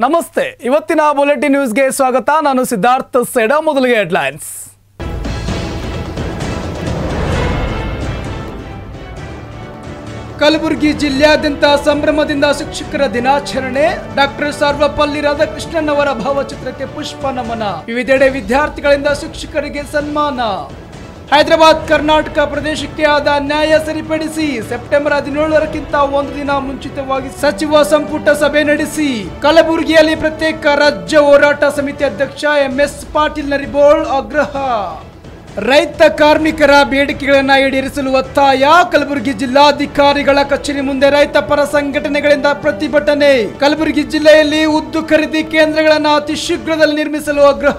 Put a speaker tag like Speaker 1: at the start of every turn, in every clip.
Speaker 1: ನಮಸ್ತೆ ಇವತ್ತಿನ ಬುಲೆಟಿನ್ ನ್ಯೂಸ್ಗೆ ಸ್ವಾಗತ ನಾನು ಸಿದ್ಧಾರ್ಥ ಸೆಡ ಮೊದಲಿಗೆ ಹೆಡ್ಲೈನ್ಸ್ ಕಲಬುರಗಿ ಜಿಲ್ಲೆಯಾದ್ಯಂತ ಸಂಭ್ರಮದಿಂದ ಶಿಕ್ಷಕರ ದಿನಾಚರಣೆ ಡಾಕ್ಟರ್ ಸರ್ವಪಲ್ಲಿ ರಾಧಾಕೃಷ್ಣನ್ ಅವರ ಭಾವಚಿತ್ರಕ್ಕೆ ಪುಷ್ಪ ನಮನ ವಿವಿಧೆಡೆ ವಿದ್ಯಾರ್ಥಿಗಳಿಂದ ಶಿಕ್ಷಕರಿಗೆ ಸನ್ಮಾನ ಹೈದರಾಬಾದ್ ಕರ್ನಾಟಕ ಪ್ರದೇಶಕ್ಕೆ ಆದ ನ್ಯಾಯ ಸರಿಪಡಿಸಿ ಸೆಪ್ಟೆಂಬರ್ ಹದಿನೇಳರಕ್ಕಿಂತ ಒಂದು ದಿನ ಮುಂಚಿತವಾಗಿ ಸಚಿವ ಸಂಪುಟ ಸಭೆ ನಡೆಸಿ ಕಲಬುರಗಿಯಲ್ಲಿ ಪ್ರತ್ಯೇಕ ರಾಜ್ಯ ಹೋರಾಟ ಸಮಿತಿ ಅಧ್ಯಕ್ಷ ಎಂಎಸ್ ಪಾಟೀಲ್ ನರಿಬೋಳ್ ಆಗ್ರಹ ರೈತ ಕಾರ್ಮಿಕರ ಬೇಡಿಕೆಗಳನ್ನು ಈಡೇರಿಸಲು ಒತ್ತಾಯ ಕಲಬುರಗಿ ಜಿಲ್ಲಾಧಿಕಾರಿಗಳ ಕಚೇರಿ ಮುಂದೆ ರೈತ ಪರ ಸಂಘಟನೆಗಳಿಂದ ಪ್ರತಿಭಟನೆ ಕಲಬುರಗಿ ಜಿಲ್ಲೆಯಲ್ಲಿ ಉದ್ದು ಖರೀದಿ ಕೇಂದ್ರಗಳನ್ನು ಅತಿ ಶೀಘ್ರದಲ್ಲಿ ನಿರ್ಮಿಸಲು ಆಗ್ರಹ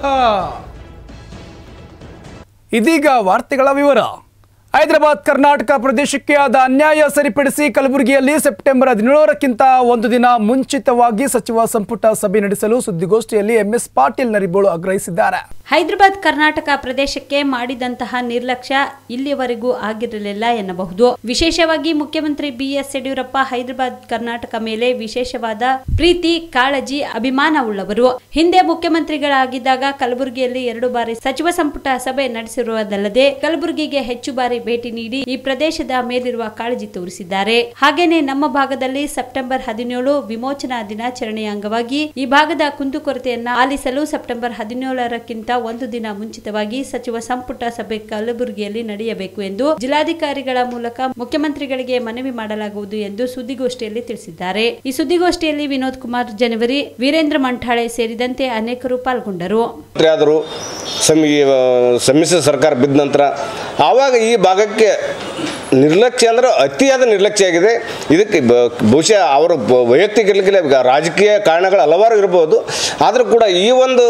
Speaker 1: ಇದೀಗ ವಾರ್ತೆಗಳ ವಿವರ ಹೈದರಾಬಾದ್ ಕರ್ನಾಟಕ ಪ್ರದೇಶಕ್ಕೆ ಆದ ಅನ್ಯಾಯ ಸರಿಪಡಿಸಿ ಕಲಬುರಗಿಯಲ್ಲಿ ಸೆಪ್ಟೆಂಬರ್ ಹದಿನೇಳರಕ್ಕಿಂತ ಒಂದು ದಿನ ಮುಂಚಿತವಾಗಿ ಸಚಿವ ಸಂಪುಟ ಸಭೆ ನಡೆಸಲು ಸುದ್ದಿಗೋಷ್ಠಿಯಲ್ಲಿ ಎಂಎಸ್ ಪಾಟೀಲ್ ನರಿಬೋಳು ಆಗ್ರಹಿಸಿದ್ದಾರೆ
Speaker 2: ಹೈದರಾಬಾದ್ ಕರ್ನಾಟಕ ಪ್ರದೇಶಕ್ಕೆ ಮಾಡಿದಂತಹ ನಿರ್ಲಕ್ಷ್ಯ ಇಲ್ಲಿಯವರೆಗೂ ಆಗಿರಲಿಲ್ಲ ಎನ್ನಬಹುದು ವಿಶೇಷವಾಗಿ ಮುಖ್ಯಮಂತ್ರಿ ಬಿಎಸ್ ಯಡಿಯೂರಪ್ಪ ಹೈದರಾಬಾದ್ ಕರ್ನಾಟಕ ಮೇಲೆ ವಿಶೇಷವಾದ ಪ್ರೀತಿ ಕಾಳಜಿ ಅಭಿಮಾನವುಳ್ಳವರು ಹಿಂದೆ ಮುಖ್ಯಮಂತ್ರಿಗಳಾಗಿದ್ದಾಗ ಕಲಬುರಗಿಯಲ್ಲಿ ಎರಡು ಬಾರಿ ಸಚಿವ ಸಂಪುಟ ಸಭೆ ನಡೆಸಿರುವುದಲ್ಲದೆ ಕಲಬುರಗಿಗೆ ಹೆಚ್ಚು ಬಾರಿ ಭೇಟಿ ನೀಡಿ ಈ ಪ್ರದೇಶದ ಮೇಲಿರುವ ಕಾಳಜಿ ತೋರಿಸಿದ್ದಾರೆ ಹಾಗೇನೆ ನಮ್ಮ ಭಾಗದಲ್ಲಿ ಸೆಪ್ಟೆಂಬರ್ ಹದಿನೇಳು ವಿಮೋಚನಾ ದಿನಾಚರಣೆಯ ಅಂಗವಾಗಿ ಈ ಭಾಗದ ಕುಂದುಕೊರತೆಯನ್ನ ಆಲಿಸಲು ಸೆಪ್ಟೆಂಬರ್ ಹದಿನೇಳರಕ್ಕಿಂತ ಒಂದು ದಿನ ಮುಂಚಿತವಾಗಿ ಸಚಿವ ಸಂಪುಟ ಸಭೆ ಕಲಬುರಗಿಯಲ್ಲಿ ನಡೆಯಬೇಕು ಎಂದು ಜಿಲ್ಲಾಧಿಕಾರಿಗಳ ಮೂಲಕ ಮುಖ್ಯಮಂತ್ರಿಗಳಿಗೆ ಮನವಿ ಮಾಡಲಾಗುವುದು ಎಂದು ಸುದ್ದಿಗೋಷ್ಠಿಯಲ್ಲಿ ತಿಳಿಸಿದ್ದಾರೆ ಈ ಸುದ್ದಿಗೋಷ್ಠಿಯಲ್ಲಿ ವಿನೋದ್ ಕುಮಾರ್ ಜನವರಿ ವೀರೇಂದ್ರ ಮಂಠಾಳೆ ಸೇರಿದಂತೆ ಅನೇಕರು ಪಾಲ್ಗೊಂಡರು
Speaker 3: ಮುಖ್ಯಮಂತ್ರಿ ಆದರು ಸಮ್ಮಿ ಸಮ್ಮಿಶ್ರ ಸರ್ಕಾರ ಬಿದ್ದ ನಂತರ ಆವಾಗ ಈ ಭಾಗಕ್ಕೆ ನಿರ್ಲಕ್ಷ್ಯ ಅಂದ್ರೆ ಅತಿಯಾದ ನಿರ್ಲಕ್ಷ್ಯ ಆಗಿದೆ ಇದಕ್ಕೆ ಬ- ಬಹುಶಃ ಅವರು ಬ- ವೈಯಕ್ತಿಕ ಇರ್ಲಿಕ್ಕಿಲ್ಲ ಈಗ ರಾಜಕೀಯ ಕಾರಣಗಳು ಹಲವಾರು ಇರ್ಬೋದು ಆದರೂ ಕೂಡ ಈ ಒಂದು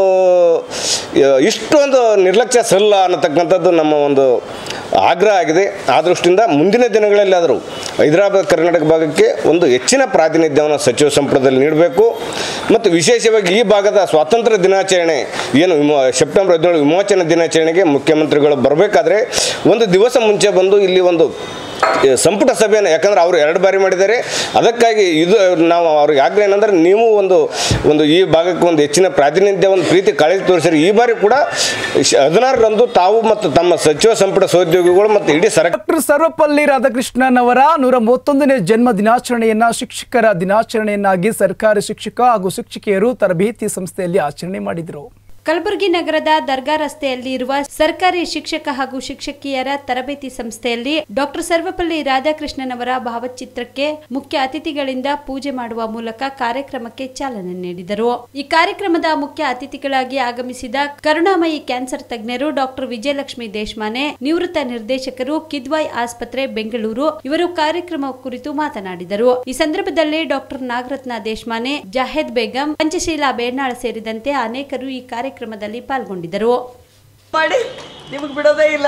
Speaker 3: ಆ, ಇಷ್ಟೊಂದು ನಿರ್ಲಕ್ಷ್ಯ ಸಲ್ಲ ಅನ್ನತಕ್ಕಂಥದ್ದು ನಮ್ಮ ಒಂದು ಆಗ್ರಹ ಆಗಿದೆ ಆ ದೃಷ್ಟಿಯಿಂದ ಮುಂದಿನ ದಿನಗಳಲ್ಲಿ ಆದರೂ ಹೈದರಾಬಾದ್ ಕರ್ನಾಟಕ ಭಾಗಕ್ಕೆ ಒಂದು ಹೆಚ್ಚಿನ ಪ್ರಾತಿನಿಧ್ಯವನ್ನು ಸಚಿವ ಸಂಪುಟದಲ್ಲಿ ನೀಡಬೇಕು ಮತ್ತು ವಿಶೇಷವಾಗಿ ಈ ಭಾಗದ ಸ್ವಾತಂತ್ರ್ಯ ದಿನಾಚರಣೆ ಏನು ವಿಮೋ ಸೆಪ್ಟೆಂಬರ್ ಹದಿನೇಳು ವಿಮೋಚನಾ ದಿನಾಚರಣೆಗೆ ಮುಖ್ಯಮಂತ್ರಿಗಳು ಬರಬೇಕಾದ್ರೆ ಒಂದು ದಿವಸ ಮುಂಚೆ ಬಂದು ಇಲ್ಲಿ ಒಂದು ಈ ಸಂಪುಟ ಸಭೆಯನ್ನು ಯಾಕಂದ್ರೆ ಅವರು ಎರಡು ಬಾರಿ ಮಾಡಿದ್ದಾರೆ ಅದಕ್ಕಾಗಿ ಇದು ನಾವು ಅವ್ರಿಗೆ ಆಗ್ರಹ ಏನಂದ್ರೆ ನೀವು ಒಂದು ಒಂದು ಈ ಭಾಗಕ್ಕೆ ಒಂದು ಹೆಚ್ಚಿನ ಪ್ರಾತಿನಿಧ್ಯ ಒಂದು ಪ್ರೀತಿ ಕಾಳಜಿ ತೋರಿಸಿರಿ ಈ ಬಾರಿ ಕೂಡ ಶ- ಹದಿನಾರರಂದು ತಾವು ಮತ್ತು ತಮ್ಮ ಸಚಿವ ಸಂಪುಟ ಸಹೋದ್ಯೋಗಿಗಳು ಮತ್ತು ಇಡೀ ಸರ್ಕಾರ
Speaker 1: ಡಾಕ್ಟರ್ ಸರ್ವಪಲ್ಲಿ ರಾಧಾಕೃಷ್ಣನ್ ಅವರ ನೂರ ಮೂವತ್ತೊಂದನೇ ಜನ್ಮ ದಿನಾಚರಣೆಯನ್ನ ಶಿಕ್ಷಕರ ದಿನಾಚರಣೆಯನ್ನಾಗಿ ಸರ್ಕಾರಿ ಶಿಕ್ಷಕ ಹಾಗೂ ಶಿಕ್ಷಕಿಯರು ತರಬೇತಿ ಸಂಸ್ಥೆಯಲ್ಲಿ ಆಚರಣೆ ಮಾಡಿದರು
Speaker 2: ಕಲಬುರಗಿ ನಗರದ ದರ್ಗಾ ರಸ್ತೆಯಲ್ಲಿ ಇರುವ ಸರ್ಕಾರಿ ಶಿಕ್ಷಕ ಹಾಗೂ ಶಿಕ್ಷಕಿಯರ ತರಬೇತಿ ಸಂಸ್ಥೆಯಲ್ಲಿ ಡಾಕ್ಟರ್ ಸರ್ವಪಲ್ಲಿ ರಾಧಾಕೃಷ್ಣನ್ ಅವರ ಭಾವಚಿತ್ರಕ್ಕೆ ಮುಖ್ಯ ಅತಿಥಿಗಳಿಂದ ಪೂಜೆ ಮಾಡುವ ಮೂಲಕ ಕಾರ್ಯಕ್ರಮಕ್ಕೆ ಚಾಲನೆ ನೀಡಿದರು ಈ ಕಾರ್ಯಕ್ರಮದ ಮುಖ್ಯ ಅತಿಥಿಗಳಾಗಿ ಆಗಮಿಸಿದ ಕರುಣಾಮಯಿ ಕ್ಯಾನ್ಸರ್ ತಜ್ಞರು ಡಾಕ್ಟರ್ ವಿಜಯಲಕ್ಷ್ಮಿ ದೇಶಮಾನೆ ನಿವೃತ್ತ ನಿರ್ದೇಶಕರು ಕಿದ್ವಾಯ್ ಆಸ್ಪತ್ರೆ ಬೆಂಗಳೂರು ಇವರು ಕಾರ್ಯಕ್ರಮ ಕುರಿತು ಮಾತನಾಡಿದರು ಈ ಸಂದರ್ಭದಲ್ಲಿ ಡಾಕ್ಟರ್ ನಾಗರತ್ನ ದೇಶಮಾನೆ ಜಾಹೇದ್ ಬೇಗಂ ಪಂಚಶೀಲಾ ಬೇರ್ನಾಳ ಸೇರಿದಂತೆ ಅನೇಕರು ಈ ಕಾರ್ಯಕ್ರಮದಲ್ಲಿ ಪಾಲ್ಗೊಂಡಿದ್ದರು
Speaker 4: ಮಾಡಿ ನಿಮಗೆ ಬಿಡೋದೇ ಇಲ್ಲ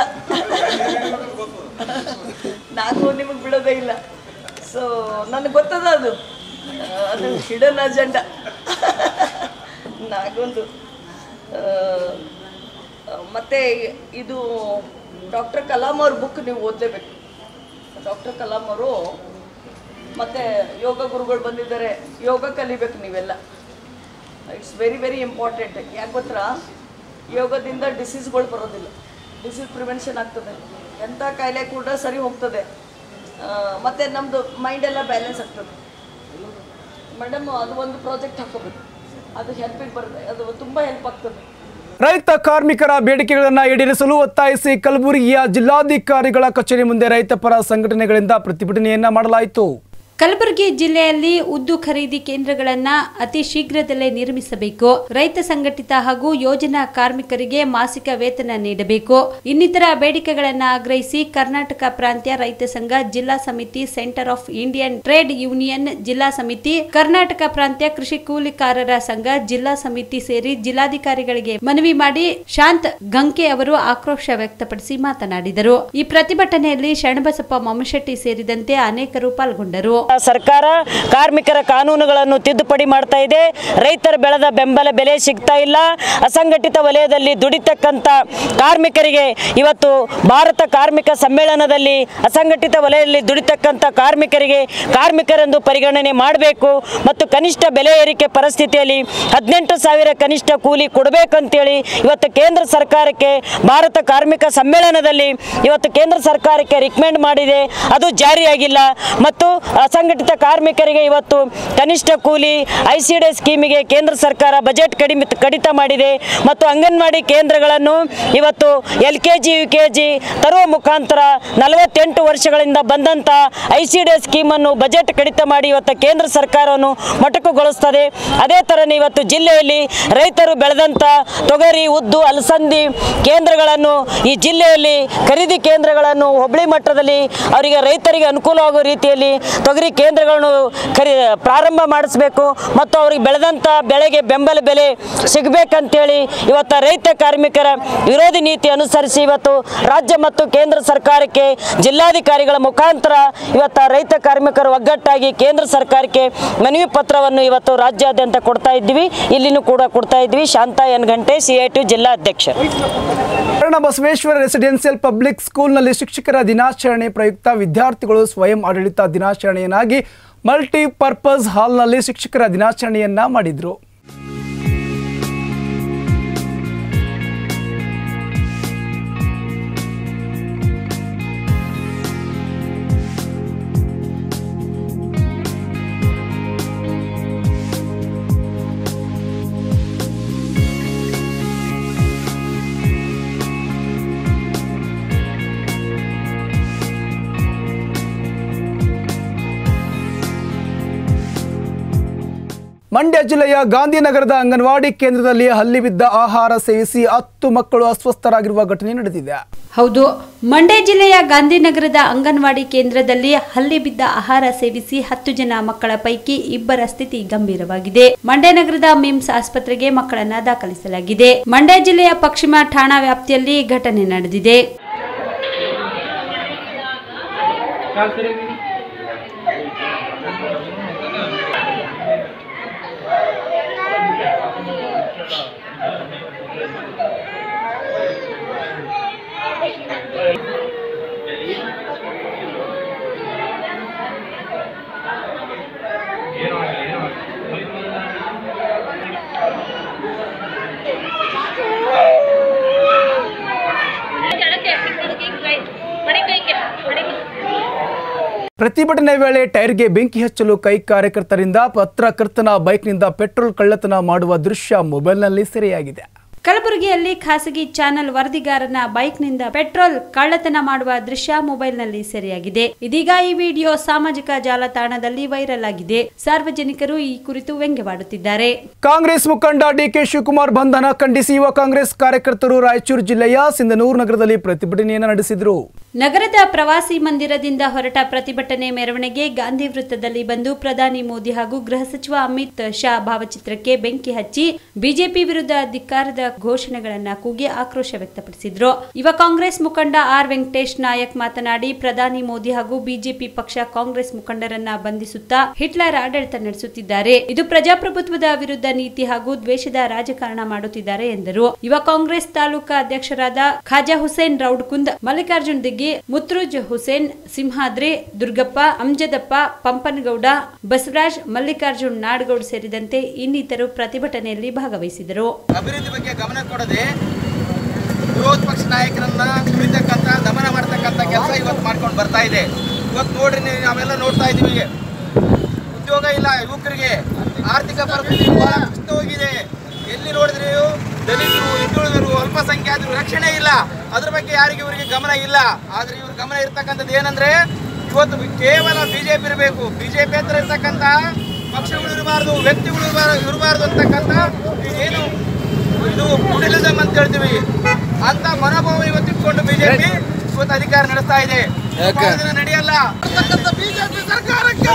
Speaker 4: ನಾನು ನಿಮಗೆ ಬಿಡೋದೇ ಇಲ್ಲ ಸೊ ನನಗೆ ಗೊತ್ತದ ಅದು ಆ, ಅದು ಹಿಡನ್ ಅಜೆಂಡಾ ನಾಗೊಂದು ಆ, ಮತ್ತೆ ಇದು ಡಾಕ್ಟರ್ ಕಲಾಂ ಅವ್ರ ಬುಕ್ ನೀವು ಓದಲೇಬೇಕು ಡಾಕ್ಟರ್ ಕಲಾಂ ಅವರು ಮತ್ತು ಯೋಗ ಗುರುಗಳು ಬಂದಿದ್ದಾರೆ ಯೋಗ ಕಲಿಬೇಕು ನೀವೆಲ್ಲ ಇಟ್ಸ್ ವೆರಿ ವೆರಿ ಇಂಪಾರ್ಟೆಂಟ್ ಯಾಕೆ ಗೊತ್ತಾ ಯೋಗದಿಂದ ಡಿಸೀಸ್ಗಳು ಬರೋದಿಲ್ಲ ಡಿಸೀಸ್ ಪ್ರಿವೆನ್ಷನ್ ಆಗ್ತದೆ ಎಂಥ ಕಾಯಿಲೆ ಕೂಡ ಸರಿ ಹೋಗ್ತದೆ ಆ, ಮತ್ತೆ ನಮ್ಮದು ಮೈಂಡ್ ಎಲ್ಲ ಬ್ಯಾಲೆನ್ಸ್ ಆಗ್ತದೆ ಮೇಡಮ್ ಅದು ಒಂದು ಪ್ರಾಜೆಕ್ಟ್ ಹಾಕೋಬೇಕು ಅದು ಹೆಲ್ಪಿಗೆ ಬರುತ್ತೆ ಅದು ತುಂಬ ಹೆಲ್ಪ್ ಆಗ್ತದೆ
Speaker 1: ರೈತ ಕಾರ್ಮಿಕರ ಬೇಡಿಕೆಗಳನ್ನು ಈಡೇರಿಸಲು ಒತ್ತಾಯಿಸಿ ಕಲಬುರಗಿಯ ಜಿಲ್ಲಾಧಿಕಾರಿಗಳ ಕಚೇರಿ ಮುಂದೆ ರೈತ ಪರ ಸಂಘಟನೆಗಳಿಂದ ಪ್ರತಿಭಟನೆಯನ್ನ ಮಾಡಲಾಯಿತು
Speaker 2: ಕಲಬುರಗಿ ಜಿಲ್ಲೆಯಲ್ಲಿ ಉದ್ದು ಖರೀದಿ ಕೇಂದ್ರಗಳನ್ನ ಅತಿ ಶೀಘ್ರದಲ್ಲೇ ನಿರ್ಮಿಸಬೇಕು ರೈತ ಸಂಘಟಿತ ಹಾಗೂ ಯೋಜನಾ ಕಾರ್ಮಿಕರಿಗೆ ಮಾಸಿಕ ವೇತನ ನೀಡಬೇಕು ಇನ್ನಿತರ ಬೇಡಿಕೆಗಳನ್ನ ಆಗ್ರಹಿಸಿ ಕರ್ನಾಟಕ ಪ್ರಾಂತ್ಯ ರೈತ ಸಂಘ ಜಿಲ್ಲಾ ಸಮಿತಿ Centre of Indian Trade Union ಜಿಲ್ಲಾ ಸಮಿತಿ ಕರ್ನಾಟಕ ಪ್ರಾಂತ್ಯ ಕೃಷಿ ಕೂಲಿಕಾರರ ಸಂಘ ಜಿಲ್ಲಾ ಸಮಿತಿ ಸೇರಿ ಜಿಲ್ಲಾಧಿಕಾರಿಗಳಿಗೆ ಮನವಿ ಮಾಡಿ ಶಾಂತ್ ಗಂಕೆ ಅವರು ಆಕ್ರೋಶ ವ್ಯಕ್ತಪಡಿಸಿ ಮಾತನಾಡಿದರು ಈ ಪ್ರತಿಭಟನೆಯಲ್ಲಿ ಶರಣಬಸಪ್ಪ ಮಮ್ಮಶೆಟ್ಟಿ ಸೇರಿದಂತೆ ಅನೇಕರು ಪಾಲ್ಗೊಂಡರು
Speaker 5: ಸರ್ಕಾರ ಕಾರ್ಮಿಕರ ಕಾನೂನುಗಳನ್ನು ತಿದ್ದುಪಡಿ ಮಾಡ್ತಾ ಇದೆ ರೈತರ ಬೆಳೆದ ಬೆಂಬಲ ಬೆಲೆ ಸಿಗ್ತಾ ಇಲ್ಲ ಅಸಂಘಟಿತ ವಲಯದಲ್ಲಿ ದುಡಿತಕ್ಕಂಥ ಕಾರ್ಮಿಕರಿಗೆ ಇವತ್ತು ಭಾರತ ಕಾರ್ಮಿಕ ಸಮ್ಮೇಳನದಲ್ಲಿ ಅಸಂಘಟಿತ ವಲಯದಲ್ಲಿ ದುಡಿತಕ್ಕಂಥ ಕಾರ್ಮಿಕರಿಗೆ ಕಾರ್ಮಿಕರೆಂದು ಪರಿಗಣನೆ ಮಾಡಬೇಕು ಮತ್ತು ಕನಿಷ್ಠ ಬೆಲೆ ಏರಿಕೆ ಪರಿಸ್ಥಿತಿಯಲ್ಲಿ ಹದಿನೆಂಟು ಸಾವಿರ ಕನಿಷ್ಠ ಕೂಲಿ ಕೊಡಬೇಕಂತೇಳಿ ಇವತ್ತು ಕೇಂದ್ರ ಸರ್ಕಾರಕ್ಕೆ ಭಾರತ ಕಾರ್ಮಿಕ ಸಮ್ಮೇಳನದಲ್ಲಿ ಇವತ್ತು ಕೇಂದ್ರ ಸರ್ಕಾರಕ್ಕೆ ರಿಕಮೆಂಡ್ ಮಾಡಿದೆ ಅದು ಜಾರಿಯಾಗಿಲ್ಲ ಮತ್ತು ಅಸಂಘಟಿತ ಕಾರ್ಮಿಕರಿಗೆ ಇವತ್ತು ಕನಿಷ್ಠ ಕೂಲಿ ಐ ಸಿ ಡಿ ಸ್ಕೀಮಿಗೆ ಕೇಂದ್ರ ಸರ್ಕಾರ ಬಜೆಟ್ ಕಡಿಮೆ ಕಡಿತ ಮಾಡಿದೆ ಮತ್ತು ಅಂಗನವಾಡಿ ಕೇಂದ್ರಗಳನ್ನು ಇವತ್ತು L K G U K G ತರುವ ಮುಖಾಂತರ ನಲವತ್ತೆಂಟು ವರ್ಷಗಳಿಂದ ಬಂದಂಥ ಐ ಸಿ ಡಿ ಸ್ಕೀಮನ್ನು ಬಜೆಟ್ ಕಡಿತ ಮಾಡಿ ಇವತ್ತು ಕೇಂದ್ರ ಸರ್ಕಾರವನ್ನು ಮೊಟಕುಗೊಳಿಸ್ತದೆ ಅದೇ ಥರನೇ ಇವತ್ತು ಜಿಲ್ಲೆಯಲ್ಲಿ ರೈತರು ಬೆಳೆದಂಥ ತೊಗರಿ ಉದ್ದು ಅಲಸಂದಿ ಕೇಂದ್ರಗಳನ್ನು ಈ ಜಿಲ್ಲೆಯಲ್ಲಿ ಖರೀದಿ ಕೇಂದ್ರಗಳನ್ನು ಹೋಬಳಿ ಮಟ್ಟದಲ್ಲಿ ಅವರಿಗೆ ರೈತರಿಗೆ ಅನುಕೂಲವಾಗುವ ರೀತಿಯಲ್ಲಿ ತೊಗರಿ ಕೇಂದ್ರಗಳನ್ನು ಖರೀ ಪ್ರಾರಂಭ ಮಾಡಿಸಬೇಕು ಮತ್ತು ಅವ್ರಿಗೆ ಬೆಳೆದಂಥ ಬೆಳೆಗೆ ಬೆಂಬಲ ಬೆಲೆ ಸಿಗಬೇಕಂತೇಳಿ ಇವತ್ತು ರೈತ ಕಾರ್ಮಿಕರ ವಿರೋಧಿ ನೀತಿ ಅನುಸರಿಸಿ ಇವತ್ತು ರಾಜ್ಯ ಮತ್ತು ಕೇಂದ್ರ ಸರ್ಕಾರಕ್ಕೆ ಜಿಲ್ಲಾಧಿಕಾರಿಗಳ ಮುಖಾಂತರ ಇವತ್ತು ರೈತ ಕಾರ್ಮಿಕರು ಒಗ್ಗಟ್ಟಾಗಿ ಕೇಂದ್ರ ಸರ್ಕಾರಕ್ಕೆ ಮನವಿ ಪತ್ರವನ್ನು ಇವತ್ತು ರಾಜ್ಯಾದ್ಯಂತ ಕೊಡ್ತಾ ಇದ್ದೀವಿ ಇಲ್ಲಿನೂ ಕೂಡ ಕೊಡ್ತಾ ಇದ್ವಿ Shanta N Gante C I T ಜಿಲ್ಲಾ ಅಧ್ಯಕ್ಷ
Speaker 1: ಶರಣ ಬಸವೇಶ್ವರ ರೆಸಿಡೆನ್ಸಿಯಲ್ ಪಬ್ಲಿಕ್ ಸ್ಕೂಲ್ನಲ್ಲಿ ಶಿಕ್ಷಕರ ದಿನಾಚರಣೆ ಪ್ರಯುಕ್ತ ವಿದ್ಯಾರ್ಥಿಗಳು ಸ್ವಯಂ ಆಡಳಿತ ದಿನಾಚರಣೆಯನ್ನಾಗಿ ಮಲ್ಟಿ ಪರ್ಪಸ್ ಹಾಲ್ನಲ್ಲಿ ಶಿಕ್ಷಕರ ದಿನಾಚರಣೆಯನ್ನ ಮಾಡಿದ್ರು ಮಂಡ್ಯ ಜಿಲ್ಲೆಯ ಗಾಂಧಿನಗರದ ಅಂಗನವಾಡಿ ಕೇಂದ್ರದಲ್ಲಿ ಹಲ್ಲಿ ಬಿದ್ದ ಆಹಾರ ಸೇವಿಸಿ ಹತ್ತು ಮಕ್ಕಳು ಅಸ್ವಸ್ಥರಾಗಿರುವ ಘಟನೆ ನಡೆದಿದೆ
Speaker 2: ಹೌದು ಮಂಡ್ಯ ಜಿಲ್ಲೆಯ ಗಾಂಧಿನಗರದ ಅಂಗನವಾಡಿ ಕೇಂದ್ರದಲ್ಲಿ ಹಲ್ಲಿ ಬಿದ್ದ ಆಹಾರ ಸೇವಿಸಿ ಹತ್ತು ಜನ ಮಕ್ಕಳ ಪೈಕಿ ಇಬ್ಬರ ಸ್ಥಿತಿ ಗಂಭೀರವಾಗಿದೆ ಮಂಡ್ಯ ನಗರದ ಮಿಮ್ಸ್ ಆಸ್ಪತ್ರೆಗೆ ಮಕ್ಕಳನ್ನ ದಾಖಲಿಸಲಾಗಿದೆ ಮಂಡ್ಯ ಜಿಲ್ಲೆಯ ಪಶ್ಚಿಮ ಠಾಣಾ ವ್ಯಾಪ್ತಿಯಲ್ಲಿ ಘಟನೆ ನಡೆದಿದೆ
Speaker 1: ಪ್ರತಿಭಟನೆ ವೇಳೆ ಟೈರ್ಗೆ ಬೆಂಕಿ ಹಚ್ಚಲು ಕೈ ಕಾರ್ಯಕರ್ತರಿಂದ ಪತ್ರಕರ್ತನ ಬೈಕ್ನಿಂದ ಪೆಟ್ರೋಲ್ ಕಳ್ಳತನ ಮಾಡುವ ದೃಶ್ಯ ಮೊಬೈಲ್ನಲ್ಲಿ ಸೆರೆಯಾಗಿದೆ
Speaker 2: ಕಲಬುರಗಿಯಲ್ಲಿ ಖಾಸಗಿ ಚಾನೆಲ್ ವರದಿಗಾರನ ಬೈಕ್ನಿಂದ ಪೆಟ್ರೋಲ್ ಕಳ್ಳತನ ಮಾಡುವ ದೃಶ್ಯ ಮೊಬೈಲ್ನಲ್ಲಿ ಸೆರೆಯಾಗಿದೆ ಇದೀಗ ಈ ವಿಡಿಯೋ ಸಾಮಾಜಿಕ ಜಾಲತಾಣದಲ್ಲಿ ವೈರಲ್ ಆಗಿದೆ ಸಾರ್ವಜನಿಕರು ಈ ಕುರಿತು ವ್ಯಂಗ್ಯವಾಡುತ್ತಿದ್ದಾರೆ
Speaker 1: ಕಾಂಗ್ರೆಸ್ ಮುಖಂಡ ಡಿಕೆ ಶಿವಕುಮಾರ್ ಬಂಧನ ಖಂಡಿಸಿ ಯುವ ಕಾಂಗ್ರೆಸ್ ಕಾರ್ಯಕರ್ತರು ರಾಯಚೂರು ಜಿಲ್ಲೆಯ ಸಿಂಧನೂರು ನಗರದಲ್ಲಿ ಪ್ರತಿಭಟನೆಯನ್ನು ನಡೆಸಿದರು
Speaker 2: ನಗರದ ಪ್ರವಾಸಿ ಮಂದಿರದಿಂದ ಹೊರಟ ಪ್ರತಿಭಟನೆ ಮೆರವಣಿಗೆ ಗಾಂಧಿ ವೃತ್ತದಲ್ಲಿ ಬಂದು ಪ್ರಧಾನಿ ಮೋದಿ ಹಾಗೂ ಗೃಹ ಸಚಿವ ಅಮಿತ್ ಶಾ ಭಾವಚಿತ್ರಕ್ಕೆ ಬೆಂಕಿ ಹಚ್ಚಿ ಬಿಜೆಪಿ ವಿರುದ್ಧ ಧಿಕ್ಕಾರದ ಘೋಷಣೆಗಳನ್ನ ಕೂಗಿ ಆಕ್ರೋಶ ವ್ಯಕ್ತಪಡಿಸಿದ್ರು ಯುವ ಕಾಂಗ್ರೆಸ್ ಮುಖಂಡ ಆರ್ ವೆಂಕಟೇಶ್ ನಾಯಕ್ ಮಾತನಾಡಿ ಪ್ರಧಾನಿ ಮೋದಿ ಹಾಗೂ ಬಿಜೆಪಿ ಪಕ್ಷ ಕಾಂಗ್ರೆಸ್ ಮುಖಂಡರನ್ನ ಬಂಧಿಸುತ್ತಾ ಹಿಟ್ಲರ್ ಆಡಳಿತ ನಡೆಸುತ್ತಿದ್ದಾರೆ ಇದು ಪ್ರಜಾಪ್ರಭುತ್ವದ ವಿರುದ್ಧ ನೀತಿ ಹಾಗೂ ದ್ವೇಷದ ರಾಜಕಾರಣ ಮಾಡುತ್ತಿದ್ದಾರೆ ಎಂದರು ಯುವ ಕಾಂಗ್ರೆಸ್ ತಾಲೂಕಾ ಅಧ್ಯಕ್ಷರಾದ ಖಾಜಾ ಹುಸೇನ್ ರೌಡ್ ಕುಂದ್ ಮಲ್ಲಿಕಾರ್ಜುನ್ ದಿಗ್ಗಿ ಮುತ್ರುಜ್ ಹುಸೇನ್ ಸಿಂಹಾದ್ರಿ ದುರ್ಗಪ್ಪ ಅಂಜದಪ್ಪ ಪಂಪನಗೌಡ ಬಸವರಾಜ್ ಮಲ್ಲಿಕಾರ್ಜುನ್ ನಾಡಗೌಡ್ ಸೇರಿದಂತೆ ಇನ್ನಿತರು ಪ್ರತಿಭಟನೆಯಲ್ಲಿ ಭಾಗವಹಿಸಿದರು
Speaker 6: ಅಭಿವೃದ್ಧಿ ಬಗ್ಗೆ ಗಮನ ಕೊಡದೆ ವಿರೋಧ ಪಕ್ಷ ನಾಯಕರನ್ನ ಕುರಿತಕ್ಕಂಥ ದಮನ ಮಾಡ್ತಕ್ಕಂಥ ಕೆಲಸ ಇವತ್ತು ಮಾಡ್ಕೊಂಡು ಬರ್ತಾ ಇದೆ ಇವತ್ತು ನೋಡ್ರಿ ನೀವು ನಾವೆಲ್ಲ ನೋಡ್ತಾ ಇದೀವಿ ಉದ್ಯೋಗ ಇಲ್ಲ ಯುವಕರಿಗೆ ಆರ್ಥಿಕ ಪರಿಸ್ಥಿತಿ ಬಹಳ ಕುಸಿತ ಹೋಗಿದೆ ಎಲ್ಲಿ ನೋಡಿದ್ರೆ ನೀವು ದಲಿತರು ಹಿಂದುಳಿದರು ಅಲ್ಪಸಂಖ್ಯಾತರು ರಕ್ಷಣೆ ಇಲ್ಲ ಅದ್ರ ಬಗ್ಗೆ ಯಾರಿಗೆ ಇವರಿಗೆ ಗಮನ ಇಲ್ಲ ಆದ್ರೆ ಇವ್ರ ಗಮನ ಇರ್ತಕ್ಕಂಥದ್ದು ಏನಂದ್ರೆ ಇವತ್ತು ಕೇವಲ ಬಿಜೆಪಿ ಇರಬೇಕು ಬಿಜೆಪಿ ಹತ್ರ ಇರ್ತಕ್ಕಂಥ ಪಕ್ಷಗಳು ಇರಬಾರ್ದು ವ್ಯಕ್ತಿಗಳು ಇರಬಾರ್ದು ಇರಬಾರ್ದು ಅಂತಕ್ಕಂಥ ಏನು ಇದು ಪುಟಿಲಿಸಮ್ ಅಂತ ಹೇಳ್ತೀವಿ ಅಂತ ಮನೋಭಾವ ಇವತ್ತು ಇಟ್ಕೊಂಡು ಬಿಜೆಪಿ ಇವತ್ತು ಅಧಿಕಾರ ನಡೆಸ್ತಾ ಇದೆ ಇದನ್ನ ನಡೆಯಲ್ಲ ಬಿಜೆಪಿ ಸರ್ಕಾರಕ್ಕೆ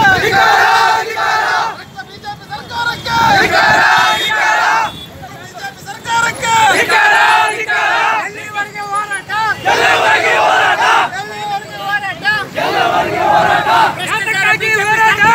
Speaker 6: ಬಿಜೆಪಿ ಸರ್ಕಾರಕ್ಕೆ ಬಿಜೆಪಿ ಸರ್ಕಾರಕ್ಕೆ ಎಲ್ಲಿವರೆಗೆ ಹೋರಾಟ ಎಲ್ಲಿವರೆಗೆ ಹೋರಾಟ ಭ್ರಷ್ಟಾಚಾರ ಬಿಜೆಪಿ ಸರ್ಕಾರ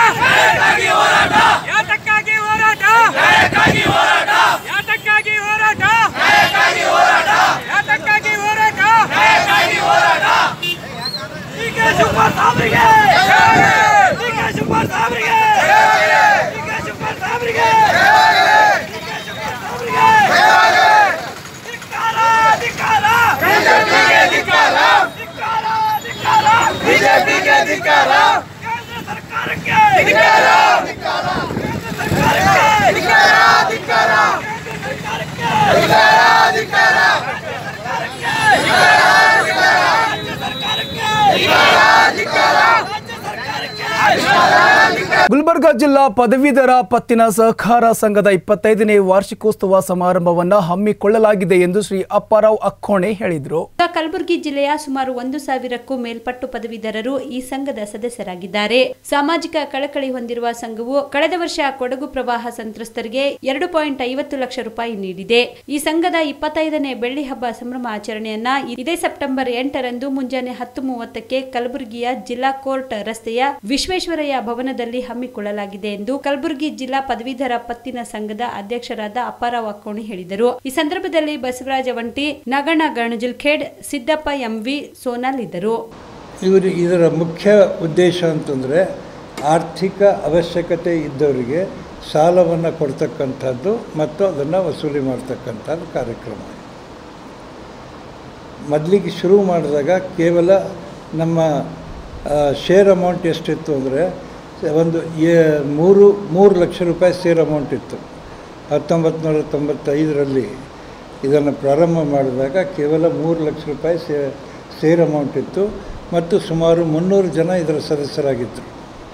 Speaker 1: ಗುಲ್ಬರ್ಗಾ ಜಿಲ್ಲಾ ಪದವೀಧರ ಪತ್ತಿನ ಸಹಕಾರ ಸಂಘದ ಇಪ್ಪತ್ತೈದನೇ ವಾರ್ಷಿಕೋತ್ಸವ ಸಮಾರಂಭವನ್ನ ಹಮ್ಮಿಕೊಳ್ಳಲಾಗಿದೆ ಎಂದು ಶ್ರೀ ಅಪ್ಪಾರಾವ್ ಅಕ್ಕೋಣೆ ಹೇಳಿದರು
Speaker 2: ಕಲಬುರಗಿ ಜಿಲ್ಲೆಯ ಸುಮಾರು ಒಂದು ಸಾವಿರಕ್ಕೂ ಮೇಲ್ಪಟ್ಟು ಪದವೀಧರರು ಈ ಸಂಘದ ಸದಸ್ಯರಾಗಿದ್ದಾರೆ ಸಾಮಾಜಿಕ ಕಳಕಳಿ ಹೊಂದಿರುವ ಸಂಘವು ಕಳೆದ ವರ್ಷ ಕೊಡಗು ಪ್ರವಾಹ ಸಂತ್ರಸ್ತರಿಗೆ ಎರಡು ಪಾಯಿಂಟ್ ಐವತ್ತು ಲಕ್ಷ ರೂಪಾಯಿ ನೀಡಿದೆ ಈ ಸಂಘದ ಇಪ್ಪತ್ತೈದನೇ ಬೆಳ್ಳಿ ಹಬ್ಬ ಸಂಭ್ರಮ ಆಚರಣೆಯನ್ನ ಇದೇ ಸೆಪ್ಟೆಂಬರ್ ಎಂಟರಂದು ಮುಂಜಾನೆ ಹತ್ತು ಮೂವತ್ತಕ್ಕೆ ಕಲಬುರಗಿಯ ಜಿಲ್ಲಾ ಕೋರ್ಟ್ ರಸ್ತೆಯ ವಿಶ್ವೇಶ್ವರಯ್ಯ ಭವನದಲ್ಲಿ ಹಮ್ಮಿಕೊಳ್ಳಲಾಗಿದೆ ಎಂದು ಕಲಬುರಗಿ ಜಿಲ್ಲಾ ಪದವೀಧರ ಪತ್ತಿನ ಸಂಘದ ಅಧ್ಯಕ್ಷರಾದ ಅಪ್ಪಾರಾವ್ ಅಕ್ಕೋಣಿ ಹೇಳಿದರು ಈ ಸಂದರ್ಭದಲ್ಲಿ ಬಸವರಾಜ ವಂಟಿ ನಗಣ ಗಣಜುಲ್ಖೇಡ್ ಸಿದ್ದಪ್ಪ ಎಂವಿ ಸೋನಾಲ್ ಇದ್ದರು
Speaker 7: ಇವರು ಇದರ ಮುಖ್ಯ ಉದ್ದೇಶ ಅಂತಂದರೆ ಆರ್ಥಿಕ ಅವಶ್ಯಕತೆ ಇದ್ದವರಿಗೆ ಸಾಲವನ್ನು ಕೊಡ್ತಕ್ಕಂಥದ್ದು ಮತ್ತು ಅದನ್ನು ವಸೂಲಿ ಮಾಡ್ತಕ್ಕಂಥದ್ದು ಕಾರ್ಯಕ್ರಮ ಮೊದಲಿಗೆ ಶುರು ಮಾಡಿದಾಗ ಕೇವಲ ನಮ್ಮ ಶೇರ್ ಅಮೌಂಟ್ ಎಷ್ಟಿತ್ತು ಅಂದರೆ ಒಂದು ಏ- ಮೂರು ಮೂರು ಲಕ್ಷ ರೂಪಾಯಿ ಶೇರ್ ಅಮೌಂಟ್ ಇತ್ತು ಹತ್ತೊಂಬತ್ತು ನೂರ ತೊಂಬತ್ತೈದರಲ್ಲಿ ಇದನ್ನು ಪ್ರಾರಂಭ ಮಾಡಿದಾಗ ಕೇವಲ ಮೂರು ಲಕ್ಷ ರೂಪಾಯಿ ಸೇ ಶೇರ್ ಅಮೌಂಟ್ ಇತ್ತು ಮತ್ತು ಸುಮಾರು ಮುನ್ನೂರು ಜನ ಇದರ ಸದಸ್ಯರಾಗಿದ್ದರು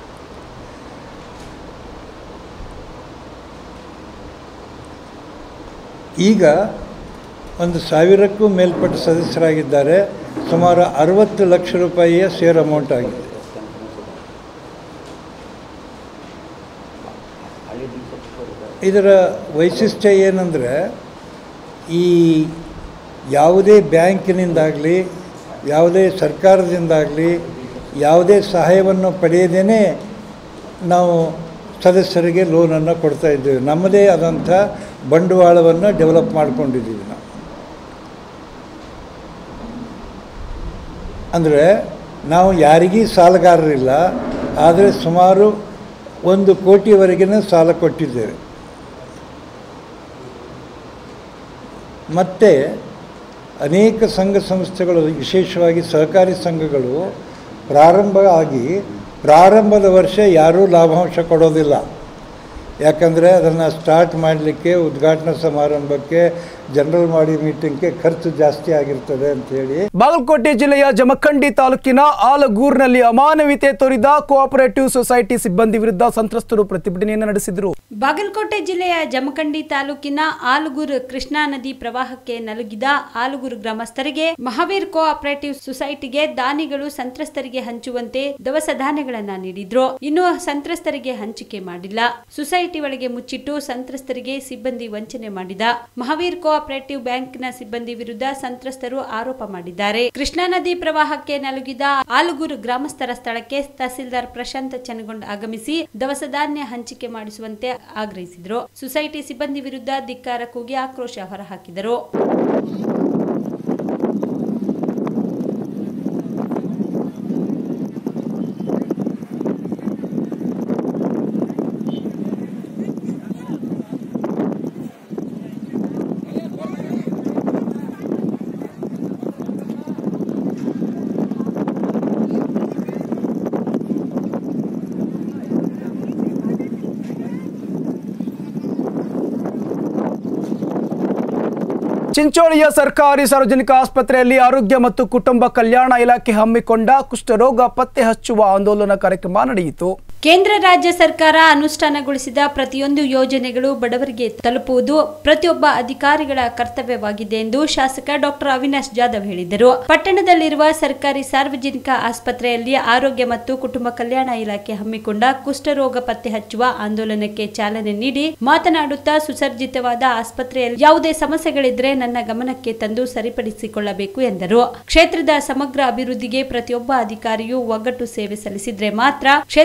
Speaker 7: ಈಗ ಒಂದು ಸಾವಿರಕ್ಕೂ ಮೇಲ್ಪಟ್ಟ ಸದಸ್ಯರಾಗಿದ್ದಾರೆ ಸುಮಾರು ಅರವತ್ತು ಲಕ್ಷ ರೂಪಾಯಿಯ ಶೇರ್ ಅಮೌಂಟ್ ಆಗಿದೆ ಇದರ ವೈಶಿಷ್ಟ್ಯ ಏನಂದರೆ ಈ ಯಾವುದೇ ಬ್ಯಾಂಕಿನಿಂದಾಗಲಿ ಯಾವುದೇ ಸರ್ಕಾರದಿಂದಾಗಲಿ ಯಾವುದೇ ಸಹಾಯವನ್ನು ಪಡೆಯದೇ ನಾವು ಸದಸ್ಯರಿಗೆ ಲೋನನ್ನು ಕೊಡ್ತಾ ಇದ್ದೇವೆ ನಮ್ಮದೇ ಆದಂಥ ಬಂಡವಾಳವನ್ನು ಡೆವಲಪ್ ಮಾಡ್ಕೊಂಡಿದ್ದೀವಿ ನಾವು ಅಂದರೆ ನಾವು ಯಾರಿಗೂ ಸಾಲಗಾರರಿಲ್ಲ ಆದರೆ ಸುಮಾರು ಒಂದು ಕೋಟಿವರೆಗಿನ ಸಾಲ ಕೊಟ್ಟಿದ್ದೇವೆ ಮತ್ತು ಅನೇಕ ಸಂಘ ಸಂಸ್ಥೆಗಳು ವಿಶೇಷವಾಗಿ ಸಹಕಾರಿ ಸಂಘಗಳು ಪ್ರಾರಂಭ ಆಗಿ ಪ್ರಾರಂಭದ ವರ್ಷ ಯಾರೂ ಲಾಭಾಂಶ ಕೊಡೋದಿಲ್ಲ ಯಾಕಂದರೆ ಅದನ್ನು ಸ್ಟಾರ್ಟ್ ಮಾಡಲಿಕ್ಕೆ ಉದ್ಘಾಟನಾ ಸಮಾರಂಭಕ್ಕೆ ಜನರಲ್ ಮಾಡಿ ಮೀಟಿಂಗ್ಗೆ ಖರ್ಚು ಜಾಸ್ತಿ ಆಗಿರ್ತದೆ ಅಂಥೇಳಿ
Speaker 1: ಬಾಗಲಕೋಟೆ ಜಿಲ್ಲೆಯ ಜಮಖಂಡಿ ತಾಲೂಕಿನ ಆಲಗೂರಿನಲ್ಲಿ ಅಮಾನವೀಯತೆ ತೋರಿದ ಕೋಆಪರೇಟಿವ್ ಸೊಸೈಟಿ ಸಿಬ್ಬಂದಿ ವಿರುದ್ಧ ಸಂತ್ರಸ್ತರು ಪ್ರತಿಭಟನೆಯನ್ನು ನಡೆಸಿದರು
Speaker 2: ಬಾಗಲಕೋಟೆ ಜಿಲ್ಲೆಯ ಜಮಖಂಡಿ ತಾಲೂಕಿನ ಆಲುಗೂರು ಕೃಷ್ಣಾ ನದಿ ಪ್ರವಾಹಕ್ಕೆ ನಲುಗಿದ ಆಲುಗೂರು ಗ್ರಾಮಸ್ಥರಿಗೆ ಮಹಾವೀರ್ ಕೋಆಪರೇಟಿವ್ ಸೊಸೈಟಿಗೆ ದಾನಿಗಳು ಸಂತ್ರಸ್ತರಿಗೆ ಹಂಚುವಂತೆ ದವಸ ಧಾನ್ಯಗಳನ್ನ ನೀಡಿದ್ರು ಇನ್ನು ಸಂತ್ರಸ್ತರಿಗೆ ಹಂಚಿಕೆ ಮಾಡಿಲ್ಲ ಸೊಸೈಟಿ ಒಳಗೆ ಮುಚ್ಚಿಟ್ಟು ಸಂತ್ರಸ್ತರಿಗೆ ಸಿಬ್ಬಂದಿ ವಂಚನೆ ಮಾಡಿದ ಮಹಾವೀರ್ ಕೋಆಪರೇಟಿವ್ ಬ್ಯಾಂಕ್ನ ಸಿಬ್ಬಂದಿ ವಿರುದ್ಧ ಸಂತ್ರಸ್ತರು ಆರೋಪ ಮಾಡಿದ್ದಾರೆ ಕೃಷ್ಣಾ ನದಿ ಪ್ರವಾಹಕ್ಕೆ ನಲುಗಿದ ಆಲುಗೂರು ಗ್ರಾಮಸ್ಥರ ಸ್ಥಳಕ್ಕೆ ತಹಸೀಲ್ದಾರ್ ಪ್ರಶಾಂತ್ ಚನಗೊಂಡ್ ಆಗಮಿಸಿ ದವಸ ಧಾನ್ಯ ಹಂಚಿಕೆ ಮಾಡಿಸುವಂತೆ ಆಗ್ರಹಿಸಿದರು ಸೊಸೈಟಿ ಸಿಬ್ಬಂದಿ ವಿರುದ್ಧ ಧಿಕ್ಕಾರ ಕೂಗಿ ಆಕ್ರೋಶ ಹೊರಹಾಕಿದರು
Speaker 1: ಚಿಂಚೋಳಿಯ ಸರ್ಕಾರಿ ಸಾರ್ವಜನಿಕ ಆಸ್ಪತ್ರೆಯಲ್ಲಿ ಆರೋಗ್ಯ ಮತ್ತು ಕುಟುಂಬ ಕಲ್ಯಾಣ ಇಲಾಖೆ ಹಮ್ಮಿಕೊಂಡ ಕುಷ್ಠರೋಗ ಪತ್ತೆ ಹಚ್ಚುವ ಆಂದೋಲನ ಕಾರ್ಯಕ್ರಮ ನಡೆಯಿತು
Speaker 2: ಕೇಂದ್ರ ರಾಜ್ಯ ಸರ್ಕಾರ ಅನುಷ್ಠಾನಗೊಳಿಸಿದ ಪ್ರತಿಯೊಂದು ಯೋಜನೆಗಳು ಬಡವರಿಗೆ ತಲುಪುವುದು ಪ್ರತಿಯೊಬ್ಬ ಅಧಿಕಾರಿಗಳ ಕರ್ತವ್ಯವಾಗಿದೆ ಎಂದು ಶಾಸಕ ಡಾಕ್ಟರ್ ಅವಿನಾಶ್ ಜಾಧವ್ ಹೇಳಿದರು ಪಟ್ಟಣದಲ್ಲಿರುವ ಸರ್ಕಾರಿ ಸಾರ್ವಜನಿಕ ಆಸ್ಪತ್ರೆಯಲ್ಲಿ ಆರೋಗ್ಯ ಮತ್ತು ಕುಟುಂಬ ಕಲ್ಯಾಣ ಇಲಾಖೆ ಹಮ್ಮಿಕೊಂಡ ಕುಷ್ಠರೋಗ ಪತ್ತೆ ಹಚ್ಚುವ ಆಂದೋಲನಕ್ಕೆ ಚಾಲನೆ ನೀಡಿ ಮಾತನಾಡುತ್ತಾ ಸುಸರ್ಜಿತವಾದ ಆಸ್ಪತ್ರೆಯಲ್ಲಿ ಯಾವುದೇ ಸಮಸ್ಯೆಗಳಿದ್ರೆ ನನ್ನ ಗಮನಕ್ಕೆ ತಂದು ಸರಿಪಡಿಸಿಕೊಳ್ಳಬೇಕು ಎಂದರು ಕ್ಷೇತ್ರದ ಸಮಗ್ರ ಅಭಿವೃದ್ಧಿಗೆ ಪ್ರತಿಯೊಬ್ಬ ಅಧಿಕಾರಿಯೂ ಒಗ್ಗಟ್ಟು ಸೇವೆ ಸಲ್ಲಿಸಿದ್ರೆ ಮಾತ್ರ ಕ್ಷೇತ್ರವನ್ನಾಗಿ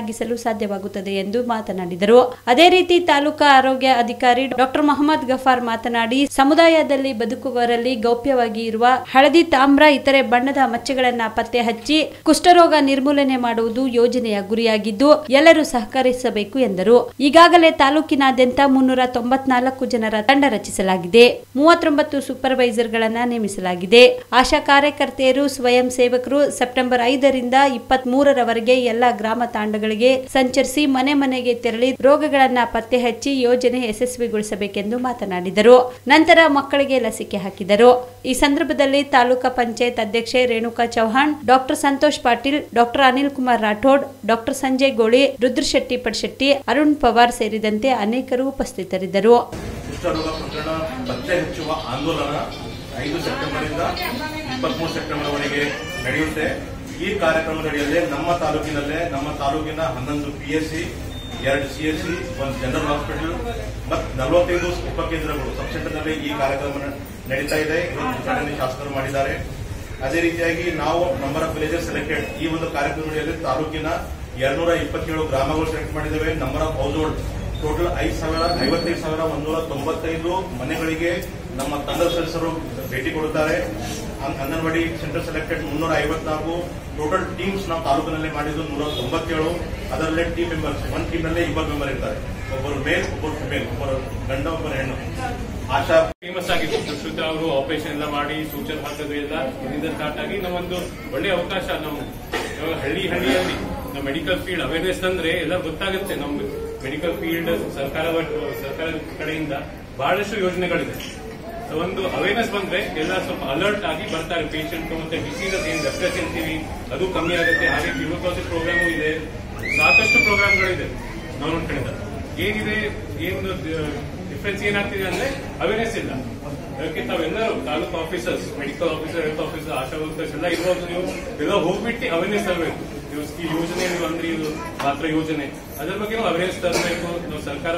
Speaker 2: ಸಾಗಿಸಲು ಸಾಧ್ಯವಾಗುತ್ತದೆ ಎಂದು ಮಾತನಾಡಿದರು ಅದೇ ರೀತಿ ತಾಲೂಕಾ ಆರೋಗ್ಯ ಅಧಿಕಾರಿ ಡಾಕ್ಟರ್ ಮೊಹಮ್ಮದ್ ಗಫಾರ್ ಮಾತನಾಡಿ ಸಮುದಾಯದಲ್ಲಿ ಬದುಕುವವರಲ್ಲಿ ಗೌಪ್ಯವಾಗಿ ಇರುವ ಹಳದಿ ತಾಮ್ರ ಇತರೆ ಬಣ್ಣದ ಮಚ್ಚೆಗಳನ್ನ ಪತ್ತೆ ಹಚ್ಚಿ ಕುಷ್ಠರೋಗ ನಿರ್ಮೂಲನೆ ಮಾಡುವುದು ಯೋಜನೆಯ ಗುರಿಯಾಗಿದ್ದು ಎಲ್ಲರೂ ಸಹಕರಿಸಬೇಕು ಎಂದರು ಈಗಾಗಲೇ ತಾಲೂಕಿನಾದ್ಯಂತ ಮುನ್ನೂರ ತೊಂಬತ್ನಾಲ್ಕು ಜನರ ತಂಡ ರಚಿಸಲಾಗಿದೆ ಮೂವತ್ತೊಂಬತ್ತು ಸೂಪರ್ವೈಸರ್ಗಳನ್ನ ನೇಮಿಸಲಾಗಿದೆ ಆಶಾ ಕಾರ್ಯಕರ್ತೆಯರು ಸ್ವಯಂ ಸೇವಕರು ಸೆಪ್ಟೆಂಬರ್ ಐದರಿಂದ ಇಪ್ಪತ್ತ್ ಮೂರರವರೆಗೆ ಎಲ್ಲ ಗ್ರಾಮ ತಾಂಡಗಳಿಗೆ ಸಂಚರಿಸಿ ಮನೆ ಮನೆಗೆ ತೆರಳಿ ರೋಗಗಳನ್ನ ಪತ್ತೆ ಹಚ್ಚಿ ಯೋಜನೆ ಯಶಸ್ವಿಗೊಳಿಸಬೇಕೆಂದು ಮಾತನಾಡಿದರು ನಂತರ ಮಕ್ಕಳಿಗೆ ಲಸಿಕೆ ಹಾಕಿದರು ಈ ಸಂದರ್ಭದಲ್ಲಿ ತಾಲೂಕಾ ಪಂಚಾಯತ್ ಅಧ್ಯಕ್ಷೆ Renuka Chauhan doctor Santosh Patil doctor Anil Kumar Rathod doctor Sanjay Goli Rudrashetty Padshetty Arun Pawar ಸೇರಿದಂತೆ ಅನೇಕರು ಉಪಸ್ಥಿತರಿದ್ದರು
Speaker 8: ಕುಷ್ಠರೋಗ ಪ್ರಕರಣ ಪತ್ತೆ ಹಚ್ಚುವ ಆಂದೋಲನ ಐದು ಸೆಪ್ಟೆಂಬರ್ ಇಂದ ಇಪ್ಪತ್ಮೂರು ಸೆಪ್ಟೆಂಬರ್ ವರೆಗೆ ನಡೆಯುತ್ತೆ ಈ ಕಾರ್ಯಕ್ರಮದಡಿಯಲ್ಲಿ ನಮ್ಮ ತಾಲೂಕಿನಲ್ಲೇ ನಮ್ಮ ತಾಲೂಕಿನ ಹನ್ನೊಂದು ಪಿ ಎಸ್ ಸಿ ಎರಡು ಸಿ ಎಸ್ ಸಿ ಒಂದು ಜನರಲ್ ಹಾಸ್ಪಿಟಲ್ ಮತ್ತು ನಲವತ್ತೈದು ಉಪಕೇಂದ್ರಗಳು ಸಬ್ ಸೆಂಟರ್ನಲ್ಲಿ ಈ ಕಾರ್ಯಕ್ರಮ ನಡೀತಾ ಇದೆ ಇದನ್ನು ಉದ್ಘಾಟನೆ ಶಾಸಕರು ಮಾಡಿದ್ದಾರೆ ಅದೇ ರೀತಿಯಾಗಿ ನಾವು ನಂಬರ್ ಆಫ್ ವಿಲೇಜಸ್ ಸೆಲೆಕ್ಟೆಡ್ ಈ ಒಂದು ಕಾರ್ಯಕ್ರಮದಲ್ಲಿ ತಾಲೂಕಿನ ಎರಡ್ನೂರ ಇಪ್ಪತ್ತೇಳು ಗ್ರಾಮಗಳು ಸೆಲೆಕ್ಟ್ ಮಾಡಿದ್ದೇವೆ number of household total ಐದು ಸಾವಿರ ಐವತ್ತೈದು ಸಾವಿರ ಒಂದೂರ ತೊಂಬತ್ತೈದು ಮನೆಗಳಿಗೆ ನಮ್ಮ ತಂಡದ ಸದಸ್ಯರು ಭೇಟಿ ಕೊಡುತ್ತಾರೆ ಅಂಗ್- ಅಂಗನವಾಡಿ ಸೆಂಟರ್ ಸೆಲೆಕ್ಟೆಡ್ ಮುನ್ನೂರ ಐವತ್ನಾಲ್ಕು ಟೋಟಲ್ ಟೀಮ್ಸ್ ನಾವು ತಾಲೂಕಿನಲ್ಲಿ ಮಾಡಿದ್ದು ನೂರ ತೊಂಬತ್ತೇಳು ಅದರಲ್ಲೇ ಟೀಮ್ ಮೆಂಬರ್ಸ್ ಒಂದು ಟೀಮ್ನಲ್ಲೇ ಇಬ್ಬರು ಮೆಂಬರ್ ಇರ್ತಾರೆ ಒಬ್ಬರು ಮೇಲ್ ಒಬ್ಬರು ಫಿಮೇಲ್ ಒಬ್ಬರು ಗಂಡ ಒಬ್ಬರು ಹೆಣ್ಣು ಆಶಾ
Speaker 9: ಫೇಮಸ್ ಆಗಿತ್ತು ಸುಶ್ರುತ ಅವರು ಆಪರೇಷನ್ ಎಲ್ಲ ಮಾಡಿ ಸೂಚನೆ ಹಾಕೋದು ಎಲ್ಲ ಇದರಿಂದ ಸ್ಟಾರ್ಟ್ ಆಗಿ ನಾವೊಂದು ಒಳ್ಳೆ ಅವಕಾಶ ನಾವು ಇವಾಗ ಹಳ್ಳಿ ಹಳ್ಳಿಯಲ್ಲಿ ನಮ್ಮ ಮೆಡಿಕಲ್ ಫೀಲ್ಡ್ ಅವೇರ್ನೆಸ್ ಅಂದ್ರೆ ಎಲ್ಲ ಗೊತ್ತಾಗುತ್ತೆ ನಮ್ಗೆ ಮೆಡಿಕಲ್ ಫೀಲ್ಡ್ ಸರ್ಕಾರ ಸರ್ಕಾರದ ಕಡೆಯಿಂದ ಬಹಳಷ್ಟು ಯೋಜನೆಗಳಿದೆ So ಒಂದು ಅವೇರ್ನೆಸ್ ಬಂದ್ರೆ ಎಲ್ಲ ಸ್ವಲ್ಪ ಅಲರ್ಟ್ ಆಗಿ ಬರ್ತಾರೆ ಪೇಷಂಟ್ ಮತ್ತೆ ಡಿಸೀಸಸ್ ಏನ್ ರೆಫ್ರೆಸ್ ಅಂತೀವಿ ಅದು ಕಮ್ಮಿ ಆಗುತ್ತೆ ಹಾಗೆ ಟ್ಯೂಬರ್ಕ್ಲೋಸಿಸ್ ಪ್ರೋಗ್ರಾಮು ಇದೆ ಸಾಕಷ್ಟು ಪ್ರೋಗ್ರಾಮ್ಗಳಿದೆ ಗೌರ್ಮೆಂಟ್ ಕಡೆಯಿಂದ ಏನಿದೆ ಏನು ಡಿಫ್ರೆನ್ಸ್ ಏನಾಗ್ತಿದೆ ಅಂದ್ರೆ ಅವೇರ್ನೆಸ್ ಇಲ್ಲ ಅದಕ್ಕೆ ತಾವೆಲ್ಲರೂ taluk officers medical officer health officer ASHA workers ಎಲ್ಲ ಇರುವಾಗ ನೀವು ಎಲ್ಲ ಹೋಗ್ಬಿಟ್ಟು ಅವೇರ್ನೆಸ್ ತರಬೇಕು ನೀವು ಈ ಯೋಜನೆ ನೀವು ಅಂದ್ರೆ ಇದು ಮಾತ್ರ ಯೋಜನೆ ಅದ್ರ ಬಗ್ಗೆ ನಾವು ಅವೇರ್ನೆಸ್ ತರಬೇಕು ನಾವು ಸರ್ಕಾರ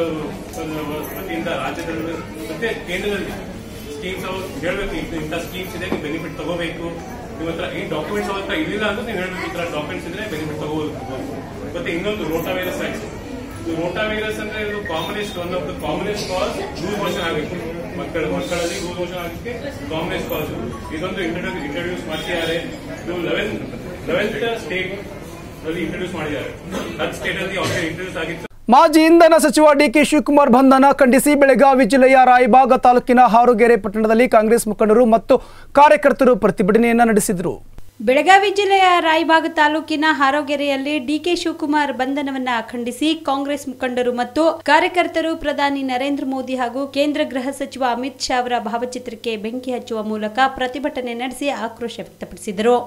Speaker 9: ವತಿಯಿಂದ ರಾಜ್ಯದಲ್ಲಿ ಮತ್ತೆ ಕೇಂದ್ರದಲ್ಲಿ ಸ್ಕೀಮ್ಸ್ ಅವ್ರು ಹೇಳ್ಬೇಕು ಇಂಥ- ಇಂಥ ಸ್ಕೀಮ್ಸ್ ಇದೆ ನೀವು ಬೆನಿಫಿಟ್ ತಗೋಬೇಕು ನಿಮ್ಮ ಹತ್ರ ಈ ಡಾಕ್ಯುಮೆಂಟ್ಸ್ ಅವ್ರ ಹತ್ರ ಇರಲಿಲ್ಲ ಅಂದ್ರೆ ನೀವು ಹೇಳ್ಬೇಕು ಈ ತರ ಡಾಕ್ಯುಮೆಂಟ್ಸ್ ಇದ್ರೆ ಬೆನಿಫಿಟ್ ತಗೋಬಹುದು ಮತ್ತೆ ಇನ್ನೊಂದು ರೋಟಾವೈರಸ್ ವ್ಯಾಕ್ಸಿನ್ ಇದು ರೋಟಾವೈರಸ್ ಅಂದ್ರೆ ಇದು commonest one of the commonest cause loose motion ಆಗಬೇಕು ಮಕ್ಕಳ ಮಕ್ಕಳಲ್ಲಿ ಲೂಸ್ ಮೋಷನ್ ಆಗಕ್ಕೆ ಕಾಮನೆಸ್ಟ್ ಕಾಸ್ ಇದೊಂದು ಇಂಟ್ರೊಡ್ಯೂಸ್ ಇಂಟ್ರೊಡ್ಯೂಸ್ ಮಾಡಿದ್ದಾರೆ ಇದು ಲೆವೆನ್ ಲೆವೆಂತ್ ಸ್ಟೇಟ್ ಅಲ್ಲಿ ಇಂಟ್ರೊಡ್ಯೂಸ್ ಮಾಡಿದ್ದಾರೆ ಹತ್ತು ಸ್ಟೇಟ್ ಅಲ್ಲಿ ಆಲ್ರೆಡಿ ಇಂಟ್ರೊಡ್ಯೂಸ್ ಆಗಿತ್ತು
Speaker 1: ಮಾಜಿ ಇಂಧನ ಸಚಿವ ಡಿಕೆ ಶಿವಕುಮಾರ್ ಬಂಧನ ಖಂಡಿಸಿ ಬೆಳಗಾವಿ ಜಿಲ್ಲೆಯ ರಾಯಬಾಗ ತಾಲೂಕಿನ ಹಾರುಗೆರೆ ಪಟ್ಟಣದಲ್ಲಿ ಕಾಂಗ್ರೆಸ್ ಮುಖಂಡರು ಮತ್ತು ಕಾರ್ಯಕರ್ತರು ಪ್ರತಿಭಟನೆಯನ್ನ ನಡೆಸಿದರು
Speaker 2: ಬೆಳಗಾವಿ ಜಿಲ್ಲೆಯ ರಾಯಬಾಗ ತಾಲೂಕಿನ ಹಾರೋಗೆರೆಯಲ್ಲಿ ಡಿಕೆ ಶಿವಕುಮಾರ್ ಬಂಧನವನ್ನ ಖಂಡಿಸಿ ಕಾಂಗ್ರೆಸ್ ಮುಖಂಡರು ಮತ್ತು ಕಾರ್ಯಕರ್ತರು ಪ್ರಧಾನಿ ನರೇಂದ್ರ ಮೋದಿ ಹಾಗೂ ಕೇಂದ್ರ ಗೃಹ ಸಚಿವ ಅಮಿತ್ ಶಾ ಅವರ ಭಾವಚಿತ್ರಕ್ಕೆ ಬೆಂಕಿ ಹಚ್ಚುವ ಮೂಲಕ ಪ್ರತಿಭಟನೆ ನಡೆಸಿ ಆಕ್ರೋಶ ವ್ಯಕ್ತಪಡಿಸಿದರು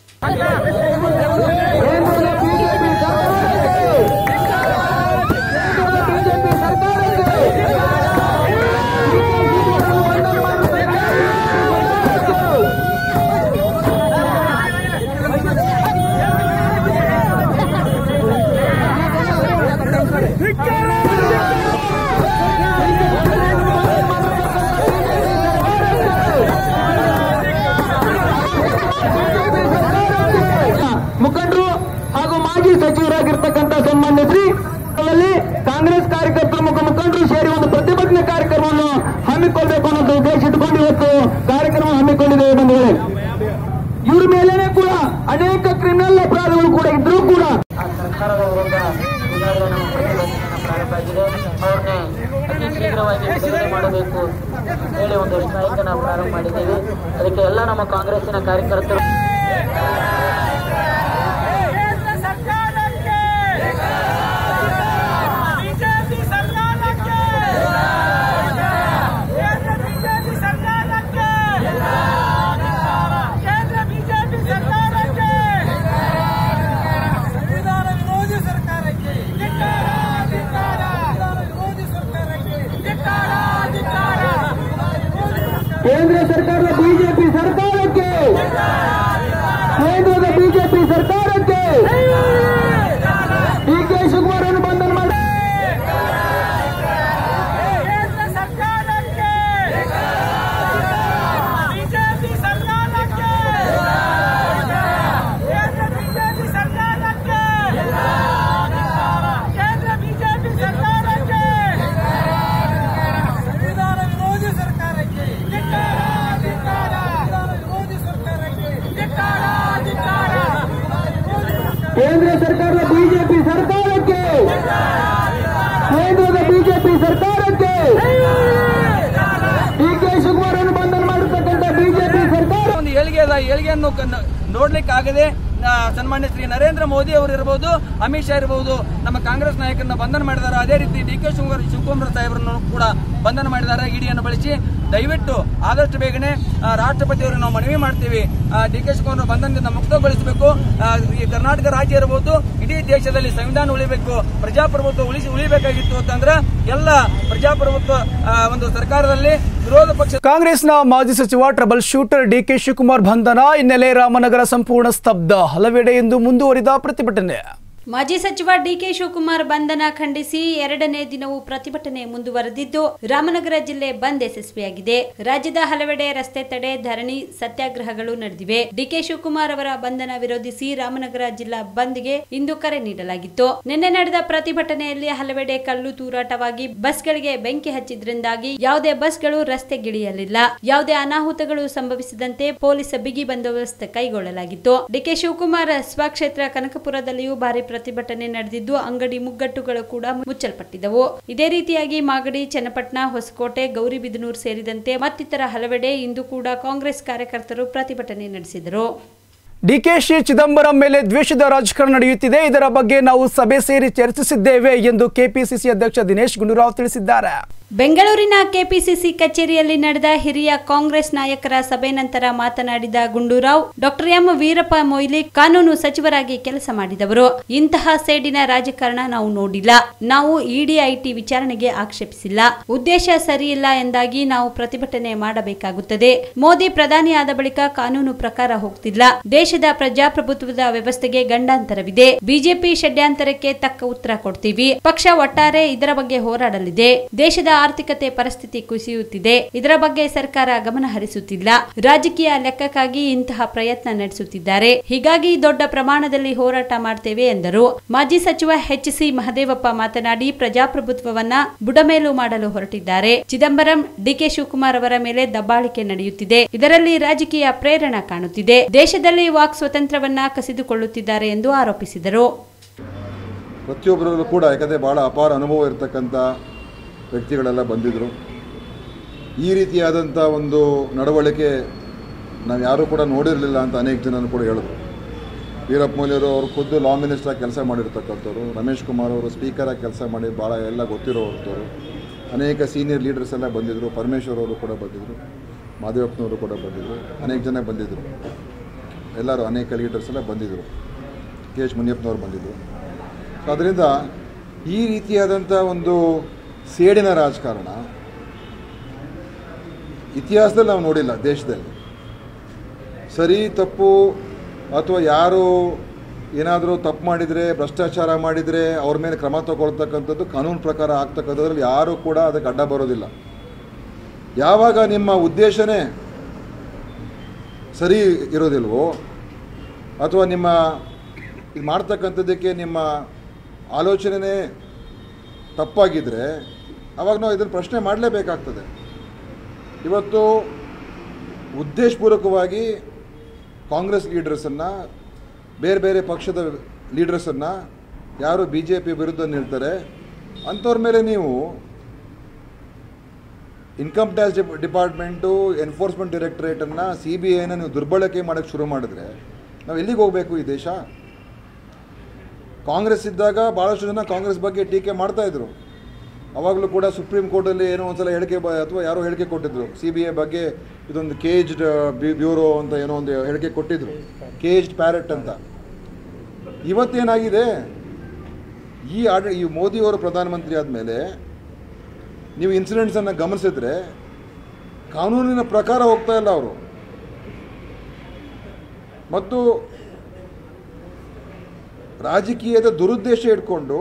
Speaker 10: ಮುಖಂಡರು ಹಾಗೂ ಮಾಜಿ ಸಚಿವರಾಗಿರ್ತಕ್ಕಂಥ ಸನ್ಮಾನ್ಯ ಶ್ರೀ ಅಲ್ಲಿ ಕಾಂಗ್ರೆಸ್ ಕಾರ್ಯಕರ್ತರು ಮುಖ ಮುಖಂಡರು ಸೇರಿ ಒಂದು ಪ್ರತಿಭಟನೆ ಕಾರ್ಯಕ್ರಮವನ್ನು ಹಮ್ಮಿಕೊಳ್ಬೇಕು ಅನ್ನೋದು ಉದ್ದೇಶ ಇಟ್ಕೊಂಡು ಇವತ್ತು ಕಾರ್ಯಕ್ರಮ ಹಮ್ಮಿಕೊಂಡಿದ್ದೇವೆ ಬಂಧುಗಳೇ ಇವ್ರ ಮೇಲೇನೆ ಕೂಡ ಅನೇಕ ಕ್ರಿಮಿನಲ್ ಅಪರಾಧಗಳು ಕೂಡ ಇದ್ರೂ ಕೂಡ
Speaker 11: ಸರ್ಕಾರದ ವಿರುದ್ಧ ಈಗಾಗಲೇ ನಮ್ಮ ಪ್ರತಿಭಟನೆಯನ್ನು ಪ್ರಾರಂಭ ಆಗಿದೆ ಅವ್ರನ್ನೇ ಅತಿ ಶೀಘ್ರವಾಗಿ ಬಿಡುಗಡೆ ಮಾಡಬೇಕು ಹೇಳಿ ಒಂದು ಸ್ಟ್ರೈಕ್ ಅನ್ನು ಪ್ರಾರಂಭ ಮಾಡಿದ್ದೇವೆ ಅದಕ್ಕೆ ಎಲ್ಲ ನಮ್ಮ ಕಾಂಗ್ರೆಸ್ಸಿನ ಕಾರ್ಯಕರ್ತರು
Speaker 10: ಕೇಂದ್ರ ಸರ್ಕಾರದ ಬಿಜೆಪಿ ಸರ್ಕಾರಕ್ಕೆ ಕೇಂದ್ರದ ಬಿಜೆಪಿ ಸರ್ಕಾರಕ್ಕೆ ಡಿ ಕೆ ಶಿವಕುಮಾರ್ ಅನ್ನು ಬಂಧನ ಮಾಡಿ
Speaker 6: ಏಳಿಗೆಯನ್ನು ಕನ್ನ- ನೋಡ್ಲಿಕ್ಕಾಗದೆ ಆ, ಸನ್ಮಾನ್ಯ ಶ್ರೀ ನರೇಂದ್ರ ಮೋದಿ ಅವರು ಇರ್ಬೋದು ಅಮಿತ್ ಶಾ ಇರ್ಬೋದು ನಮ್ಮ ಕಾಂಗ್ರೆಸ್ ನಾಯಕರನ್ನ ಬಂಧನ ಮಾಡಿದ್ದಾರೆ ಅದೇ ರೀತಿ ಡಿ ಕೆ ಶಿವಕುಮಾರ್ ಶಿವಕುಮಾರ್ ಸಾಹೇಬರನ್ನು ಕೂಡ ಬಂಧನ ಮಾಡಿದ್ದಾರೆ ಇಡಿಯನ್ನು ಬಳಸಿ ದಯವಿಟ್ಟು ಆದಷ್ಟು ಬೇಗನೆ ಆ, ರಾಷ್ಟ್ರಪತಿಯವರಿಗೆ ನಾವು ಮನವಿ ಮಾಡ್ತೀವಿ ಡಿ ಕೆ ಶಿವಕುಮಾರ್ ಬಂಧನದಿಂದ ಮುಕ್ತಗೊಳಿಸಬೇಕು ಆ, ಈ ಕರ್ನಾಟಕ ರಾಜ್ಯ ಇರಬಹುದು ಇಡೀ ದೇಶದಲ್ಲಿ ಸಂವಿಧಾನ ಉಳಿಬೇಕು ಪ್ರಜಾಪ್ರಭುತ್ವ ಉಳಿಸಿ ಉಳಿಬೇಕಾಗಿತ್ತು ಅಂತಂದ್ರೆ ಎಲ್ಲ ಪ್ರಜಾಪ್ರಭುತ್ವ ಆ, ಒಂದು ಸರ್ಕಾರದಲ್ಲಿ ವಿರೋಧ ಪಕ್ಷ
Speaker 1: ಕಾಂಗ್ರೆಸ್ನ ಮಾಜಿ ಸಚಿವ ಟ್ರಬಲ್ ಶೂಟರ್ ಡಿಕೆ ಶಿವಕುಮಾರ್ ಬಂಧನ ಹಿನ್ನೆಲೆ ರಾಮನಗರ ಸಂಪೂರ್ಣ ಸ್ತಬ್ಧ ಹಲವೆಡೆ ಇಂದು ಮುಂದುವರಿದ ಪ್ರತಿಭಟನೆ
Speaker 2: ಮಾಜಿ ಸಚಿವ ಡಿಕೆ ಶಿವಕುಮಾರ್ ಬಂಧನ ಖಂಡಿಸಿ ಎರಡನೇ ದಿನವೂ ಪ್ರತಿಭಟನೆ ಮುಂದುವರೆದಿದ್ದು ರಾಮನಗರ ಜಿಲ್ಲೆ ಬಂದ್ ಯಶಸ್ವಿಯಾಗಿದೆ ರಾಜ್ಯದ ಹಲವೆಡೆ ರಸ್ತೆ ತಡೆ ಧರಣಿ ಸತ್ಯಾಗ್ರಹಗಳು ನಡೆದಿವೆ ಡಿಕೆ ಶಿವಕುಮಾರ್ ಅವರ ಬಂಧನ ವಿರೋಧಿಸಿ ರಾಮನಗರ ಜಿಲ್ಲಾ ಬಂದ್ಗೆ ಇಂದು ಕರೆ ನೀಡಲಾಗಿತ್ತು ನಿನ್ನೆ ನಡೆದ ಪ್ರತಿಭಟನೆಯಲ್ಲಿ ಹಲವೆಡೆ ಕಲ್ಲು ತೂರಾಟವಾಗಿ ಬಸ್ಗಳಿಗೆ ಬೆಂಕಿ ಹಚ್ಚಿದ್ರಿಂದಾಗಿ ಯಾವುದೇ ಬಸ್ಗಳು ರಸ್ತೆಗಿಳಿಯಲಿಲ್ಲ ಯಾವುದೇ ಅನಾಹುತಗಳು ಸಂಭವಿಸದಂತೆ ಪೊಲೀಸ್ ಬಿಗಿ ಬಂದೋಬಸ್ತ್ ಕೈಗೊಳ್ಳಲಾಗಿತ್ತು ಡಿಕೆ ಶಿವಕುಮಾರ್ ಸ್ವಕ್ಷೇತ್ರ ಕನಕಪುರದಲ್ಲಿಯೂ ಭಾರಿ ಪ್ರತಿಭಟನೆ ನಡೆದಿದ್ದು ಅಂಗಡಿ ಮುಗ್ಗಟ್ಟುಗಳು ಕೂಡ ಮುಚ್ಚಲ್ಪಟ್ಟಿದ್ದವು ಇದೇ ರೀತಿಯಾಗಿ ಮಾಗಡಿ ಚನ್ನಪಟ್ಟಣ ಹೊಸಕೋಟೆ ಗೌರಿಬಿದನೂರು ಸೇರಿದಂತೆ ಮತ್ತಿತರ ಹಲವೆಡೆ ಇಂದು ಕೂಡ ಕಾಂಗ್ರೆಸ್ ಕಾರ್ಯಕರ್ತರು ಪ್ರತಿಭಟನೆ ನಡೆಸಿದರು
Speaker 1: ಡಿಕೆಶಿ ಚಿದಂಬರಂ ಮೇಲೆ ದ್ವೇಷದ ರಾಜಕಾರಣ ನಡೆಯುತ್ತಿದೆ ಇದರ ಬಗ್ಗೆ ನಾವು ಸಭೆ ಸೇರಿ ಚರ್ಚಿಸಿದ್ದೇವೆ ಎಂದು ಕೆಪಿಸಿಸಿ ಅಧ್ಯಕ್ಷ ದಿನೇಶ್ ಗುಂಡೂರಾವ್ ತಿಳಿಸಿದ್ದಾರೆ
Speaker 2: ಬೆಂಗಳೂರಿನ ಕೆಪಿಸಿಸಿ ಕಚೇರಿಯಲ್ಲಿ ನಡೆದ ಹಿರಿಯ ಕಾಂಗ್ರೆಸ್ ನಾಯಕರ ಸಭೆ ನಂತರ ಮಾತನಾಡಿದ ಗುಂಡೂರಾವ್ ಡಾಕ್ಟರ್ ಎಂ ವೀರಪ್ಪ ಮೊಯ್ಲಿ ಕಾನೂನು ಸಚಿವರಾಗಿ ಕೆಲಸ ಮಾಡಿದವರು ಇಂತಹ ಸೇಡಿನ ರಾಜಕಾರಣ ನಾವು ನೋಡಿಲ್ಲ ನಾವು ಇಡಿ ಐಟಿ ವಿಚಾರಣೆಗೆ ಆಕ್ಷೇಪಿಸಿಲ್ಲ ಉದ್ದೇಶ ಸರಿಯಿಲ್ಲ ಎಂದಾಗಿ ನಾವು ಪ್ರತಿಭಟನೆ ಮಾಡಬೇಕಾಗುತ್ತದೆ ಮೋದಿ ಪ್ರಧಾನಿಯಾದ ಬಳಿಕ ಕಾನೂನು ಪ್ರಕಾರ ಹೋಗ್ತಿಲ್ಲ ದೇಶದ ಪ್ರಜಾಪ್ರಭುತ್ವದ ವ್ಯವಸ್ಥೆಗೆ ಗಂಡಾಂತರವಿದೆ ಬಿಜೆಪಿ ಷಡ್ಯಂತರಕ್ಕೆ ತಕ್ಕ ಉತ್ತರ ಕೊಡ್ತೀವಿ ಪಕ್ಷ ಒಟ್ಟಾರೆ ಇದರ ಬಗ್ಗೆ ಹೋರಾಡಲಿದೆ ದೇಶದ ಆರ್ಥಿಕತೆ ಪರಿಸ್ಥಿತಿ ಕುಸಿಯುತ್ತಿದೆ ಇದರ ಬಗ್ಗೆ ಸರ್ಕಾರ ಗಮನ ಹರಿಸುತ್ತಿಲ್ಲ ರಾಜಕೀಯ ಲೆಕ್ಕಕ್ಕಾಗಿ ಇಂತಹ ಪ್ರಯತ್ನ ನಡೆಸುತ್ತಿದ್ದಾರೆ ಹೀಗಾಗಿ ದೊಡ್ಡ ಪ್ರಮಾಣದಲ್ಲಿ ಹೋರಾಟ ಮಾಡ್ತೇವೆ ಎಂದರು ಮಾಜಿ ಸಚಿವ ಎಚ್ ಸಿ ಮಹದೇವಪ್ಪ ಮಾತನಾಡಿ ಪ್ರಜಾಪ್ರಭುತ್ವವನ್ನ ಬುಡಮೇಲು ಮಾಡಲು ಹೊರಟಿದ್ದಾರೆ ಚಿದಂಬರಂ ಡಿಕೆ ಶಿವಕುಮಾರ್ ಅವರ ಮೇಲೆ ದಬ್ಬಾಳಿಕೆ ನಡೆಯುತ್ತಿದೆ ಇದರಲ್ಲಿ ರಾಜಕೀಯ ಪ್ರೇರಣ ಕಾಣುತ್ತಿದೆ ದೇಶದಲ್ಲಿ ವಾಕ್ ಸ್ವಾತಂತ್ರ್ಯವನ್ನ ಕಸಿದುಕೊಳ್ಳುತ್ತಿದ್ದಾರೆ ಎಂದು ಆರೋಪಿಸಿದರು
Speaker 12: ಪ್ರತಿಯೊಬ್ಬರಲ್ಲೂ ಕೂಡ ಯಾಕಂದರೆ ಭಾಳ ಅಪಾರ ಅನುಭವ ಇರತಕ್ಕಂಥ ವ್ಯಕ್ತಿಗಳೆಲ್ಲ ಬಂದಿದ್ದರು ಈ ರೀತಿಯಾದಂಥ ಒಂದು ನಡವಳಿಕೆ ನಾವು ಯಾರೂ ಕೂಡ ನೋಡಿರಲಿಲ್ಲ ಅಂತ ಅನೇಕ ಜನರು ಕೂಡ ಹೇಳಿದ್ರು ವೀರಪ್ಪ ಮೊಯ್ಲಿಯವರು ಅವರು ಖುದ್ದು ಲಾ ಮಿನಿಸ್ಟ್ರಾಗಿ ಕೆಲಸ ಮಾಡಿರ್ತಕ್ಕಂಥವ್ರು ರಮೇಶ್ ಕುಮಾರ್ ಅವರು ಸ್ಪೀಕರಾಗಿ ಕೆಲಸ ಮಾಡಿ ಭಾಳ ಎಲ್ಲ ಗೊತ್ತಿರೋವಂಥವ್ರು ಅನೇಕ ಸೀನಿಯರ್ ಲೀಡರ್ಸ್ ಎಲ್ಲ ಬಂದಿದ್ದರು ಪರಮೇಶ್ವರ್ ಅವರು ಕೂಡ ಬಂದಿದ್ದರು ಮಾದೇವಪ್ಪನವರು ಕೂಡ ಬಂದಿದ್ದರು ಅನೇಕ ಜನ ಬಂದಿದ್ದರು ಎಲ್ಲರೂ ಅನೇಕ ಲೀಡರ್ಸ್ ಎಲ್ಲ ಬಂದಿದ್ದರು ಕೆ ಎಚ್ ಮುನಿಯಪ್ಪನವ್ರು ಬಂದಿದ್ದರು ಸೊ ಅದರಿಂದ ಈ ರೀತಿಯಾದಂಥ ಒಂದು ಸೇಡಿನ ರಾಜಕಾರಣ ಇತಿಹಾಸದಲ್ಲಿ ನಾವು ನೋಡಿಲ್ಲ ದೇಶದಲ್ಲಿ ಸರಿ ತಪ್ಪು ಅಥವಾ ಯಾರು ಏನಾದರೂ ತಪ್ಪು ಮಾಡಿದರೆ ಭ್ರಷ್ಟಾಚಾರ ಮಾಡಿದರೆ ಅವ್ರ ಮೇಲೆ ಕ್ರಮ ತಗೊಳ್ತಕ್ಕಂಥದ್ದು ಕಾನೂನು ಪ್ರಕಾರ ಆಗ್ತಕ್ಕಂಥದ್ರಲ್ಲಿ ಯಾರೂ ಕೂಡ ಅದಕ್ಕೆ ಅಡ್ಡ ಬರೋದಿಲ್ಲ ಯಾವಾಗ ನಿಮ್ಮ ಉದ್ದೇಶನೇ ಸರಿ ಇರೋದಿಲ್ವೋ ಅಥವಾ ನಿಮ್ಮ ಇದು ಮಾಡ್ತಕ್ಕಂಥದ್ದಕ್ಕೆ ನಿಮ್ಮ ಆಲೋಚನೆನೇ ತಪ್ಪಾಗಿದ್ದರೆ ಅವಾಗ ನಾವು ಇದನ್ನು ಪ್ರಶ್ನೆ ಮಾಡಲೇಬೇಕಾಗ್ತದೆ ಇವತ್ತು ಉದ್ದೇಶಪೂರ್ವಕವಾಗಿ ಕಾಂಗ್ರೆಸ್ ಲೀಡರ್ಸನ್ನು ಬೇರೆ ಬೇರೆ ಪಕ್ಷದ ಲೀಡರ್ಸನ್ನು ಯಾರು ಬಿ ಜೆ ಪಿ ವಿರುದ್ಧ ನಿಲ್ತಾರೆ ಅಂಥವ್ರ ಮೇಲೆ ನೀವು ಇನ್ಕಮ್ ಟ್ಯಾಕ್ಸ್ ಡಿಪಾರ್ಟ್ಮೆಂಟು ಎನ್ಫೋರ್ಸ್ಮೆಂಟ್ ಡೈರೆಕ್ಟರೇಟನ್ನು ಸಿ ಬಿ ಐನ ನೀವು ದುರ್ಬಳಕೆ ಮಾಡೋಕ್ಕೆ ಶುರು ಮಾಡಿದ್ರೆ ನಾವು ಎಲ್ಲಿಗೆ ಹೋಗಬೇಕು ಈ ದೇಶ ಕಾಂಗ್ರೆಸ್ ಇದ್ದಾಗ ಭಾಳಷ್ಟು ಜನ ಕಾಂಗ್ರೆಸ್ ಬಗ್ಗೆ ಟೀಕೆ ಮಾಡ್ತಾಯಿದ್ರು ಅವಾಗಲೂ ಕೂಡ ಸುಪ್ರೀಂ ಕೋರ್ಟಲ್ಲಿ ಏನೋ ಒಂದ್ಸಲ ಹೇಳಿಕೆ ಬ ಅಥವಾ ಯಾರೋ ಹೇಳಿಕೆ ಕೊಟ್ಟಿದ್ರು ಸಿ ಬಿ ಐ ಬಗ್ಗೆ ಇದೊಂದು ಕೇಜ್ಡ್ ಬ್ಯೂರೋ ಅಂತ ಏನೋ ಒಂದು ಹೇಳಿಕೆ ಕೊಟ್ಟಿದ್ರು ಕೇಜ್ಡ್ ಪ್ಯಾರೆಟ್ ಅಂತ ಇವತ್ತೇನಾಗಿದೆ ಈ ಆಡ ಈ ಮೋದಿಯವರು ಪ್ರಧಾನಮಂತ್ರಿ ಆದಮೇಲೆ ನೀವು ಇನ್ಸಿಡೆಂಟ್ಸನ್ನು ಗಮನಿಸಿದ್ರೆ ಕಾನೂನಿನ ಪ್ರಕಾರ ಹೋಗ್ತಾ ಇಲ್ಲ ಅವರು ಮತ್ತು ರಾಜಕೀಯದ ದುರುದ್ದೇಶ ಇಟ್ಕೊಂಡು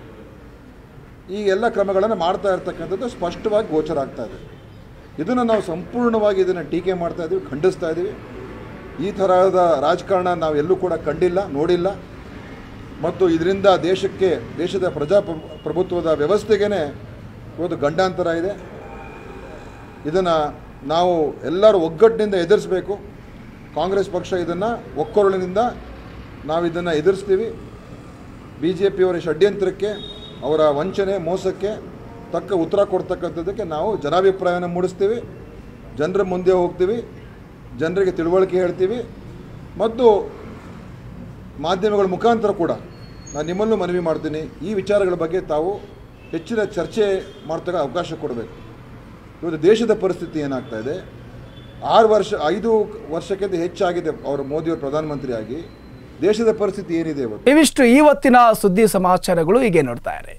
Speaker 12: ಈ ಎಲ್ಲ ಕ್ರಮಗಳನ್ನು ಮಾಡ್ತಾ ಇರ್ತಕ್ಕಂಥದ್ದು ಸ್ಪಷ್ಟವಾಗಿ ಗೋಚರ ಆಗ್ತಾ ಇದೆ ಇದನ್ನು ನಾವು ಸಂಪೂರ್ಣವಾಗಿ ಇದನ್ನು ಟೀಕೆ ಮಾಡ್ತಾ ಇದ್ದೀವಿ ಖಂಡಿಸ್ತಾ ಇದ್ದೀವಿ ಈ ತರಹದ ರಾಜಕಾರಣ ನಾವು ಎಲ್ಲೂ ಕೂಡ ಕಂಡಿಲ್ಲ ನೋಡಿಲ್ಲ ಮತ್ತು ಇದರಿಂದ ದೇಶಕ್ಕೆ ದೇಶದ ಪ್ರಜಾಪ್ರಭು ಪ್ರಭುತ್ವದ ವ್ಯವಸ್ಥೆಗೇ ಇವತ್ತು ಗಂಡಾಂತರ ಇದೆ ಇದನ್ನು ನಾವು ಎಲ್ಲರೂ ಒಗ್ಗಟ್ಟಿನಿಂದ ಎದುರಿಸಬೇಕು ಕಾಂಗ್ರೆಸ್ ಪಕ್ಷ ಇದನ್ನು ಒಕ್ಕೊರಳಿನಿಂದ ನಾವು ಇದನ್ನು ಎದುರಿಸ್ತೀವಿ ಬಿ ಜೆ ಪಿಯವರ ಷಡ್ಯಂತ್ರಕ್ಕೆ ಅವರ ವಂಚನೆ ಮೋಸಕ್ಕೆ ತಕ್ಕ ಉತ್ತರ ಕೊಡ್ತಕ್ಕಂಥದ್ದಕ್ಕೆ ನಾವು ಜನಾಭಿಪ್ರಾಯನ ಮೂಡಿಸ್ತೀವಿ ಜನರ ಮುಂದೆ ಹೋಗ್ತೀವಿ ಜನರಿಗೆ ತಿಳುವಳಿಕೆ ಹೇಳ್ತೀವಿ ಮತ್ತು ಮಾಧ್ಯಮಗಳ ಮುಖಾಂತರ ಕೂಡ ನಾನು ನಿಮ್ಮಲ್ಲೂ ಮನವಿ ಮಾಡ್ತೀನಿ ಈ ವಿಚಾರಗಳ ಬಗ್ಗೆ ತಾವು ಹೆಚ್ಚಿನ ಚರ್ಚೆ ಮಾಡ್ತಕ್ಕ ಅವಕಾಶ ಕೊಡಬೇಕು ಇವತ್ತು ದೇಶದ ಪರಿಸ್ಥಿತಿ ಏನಾಗ್ತಾ ಇದೆ ಆರು ವರ್ಷ ಐದು ವರ್ಷಕ್ಕಿಂತ ಹೆಚ್ಚಾಗಿದೆ ಅವರು ಮೋದಿಯವರು ಪ್ರಧಾನಮಂತ್ರಿಯಾಗಿ ದೇಶದ ಪರಿಸ್ಥಿತಿ ಏನಿದೆ ಇವತ್ತು
Speaker 1: ಇವಿಷ್ಟು ಇವತ್ತಿನ ಸುದ್ದಿ ಸಮಾಚಾರಗಳು ಹೀಗೆ ನೋಡ್ತಾ ಇರಿ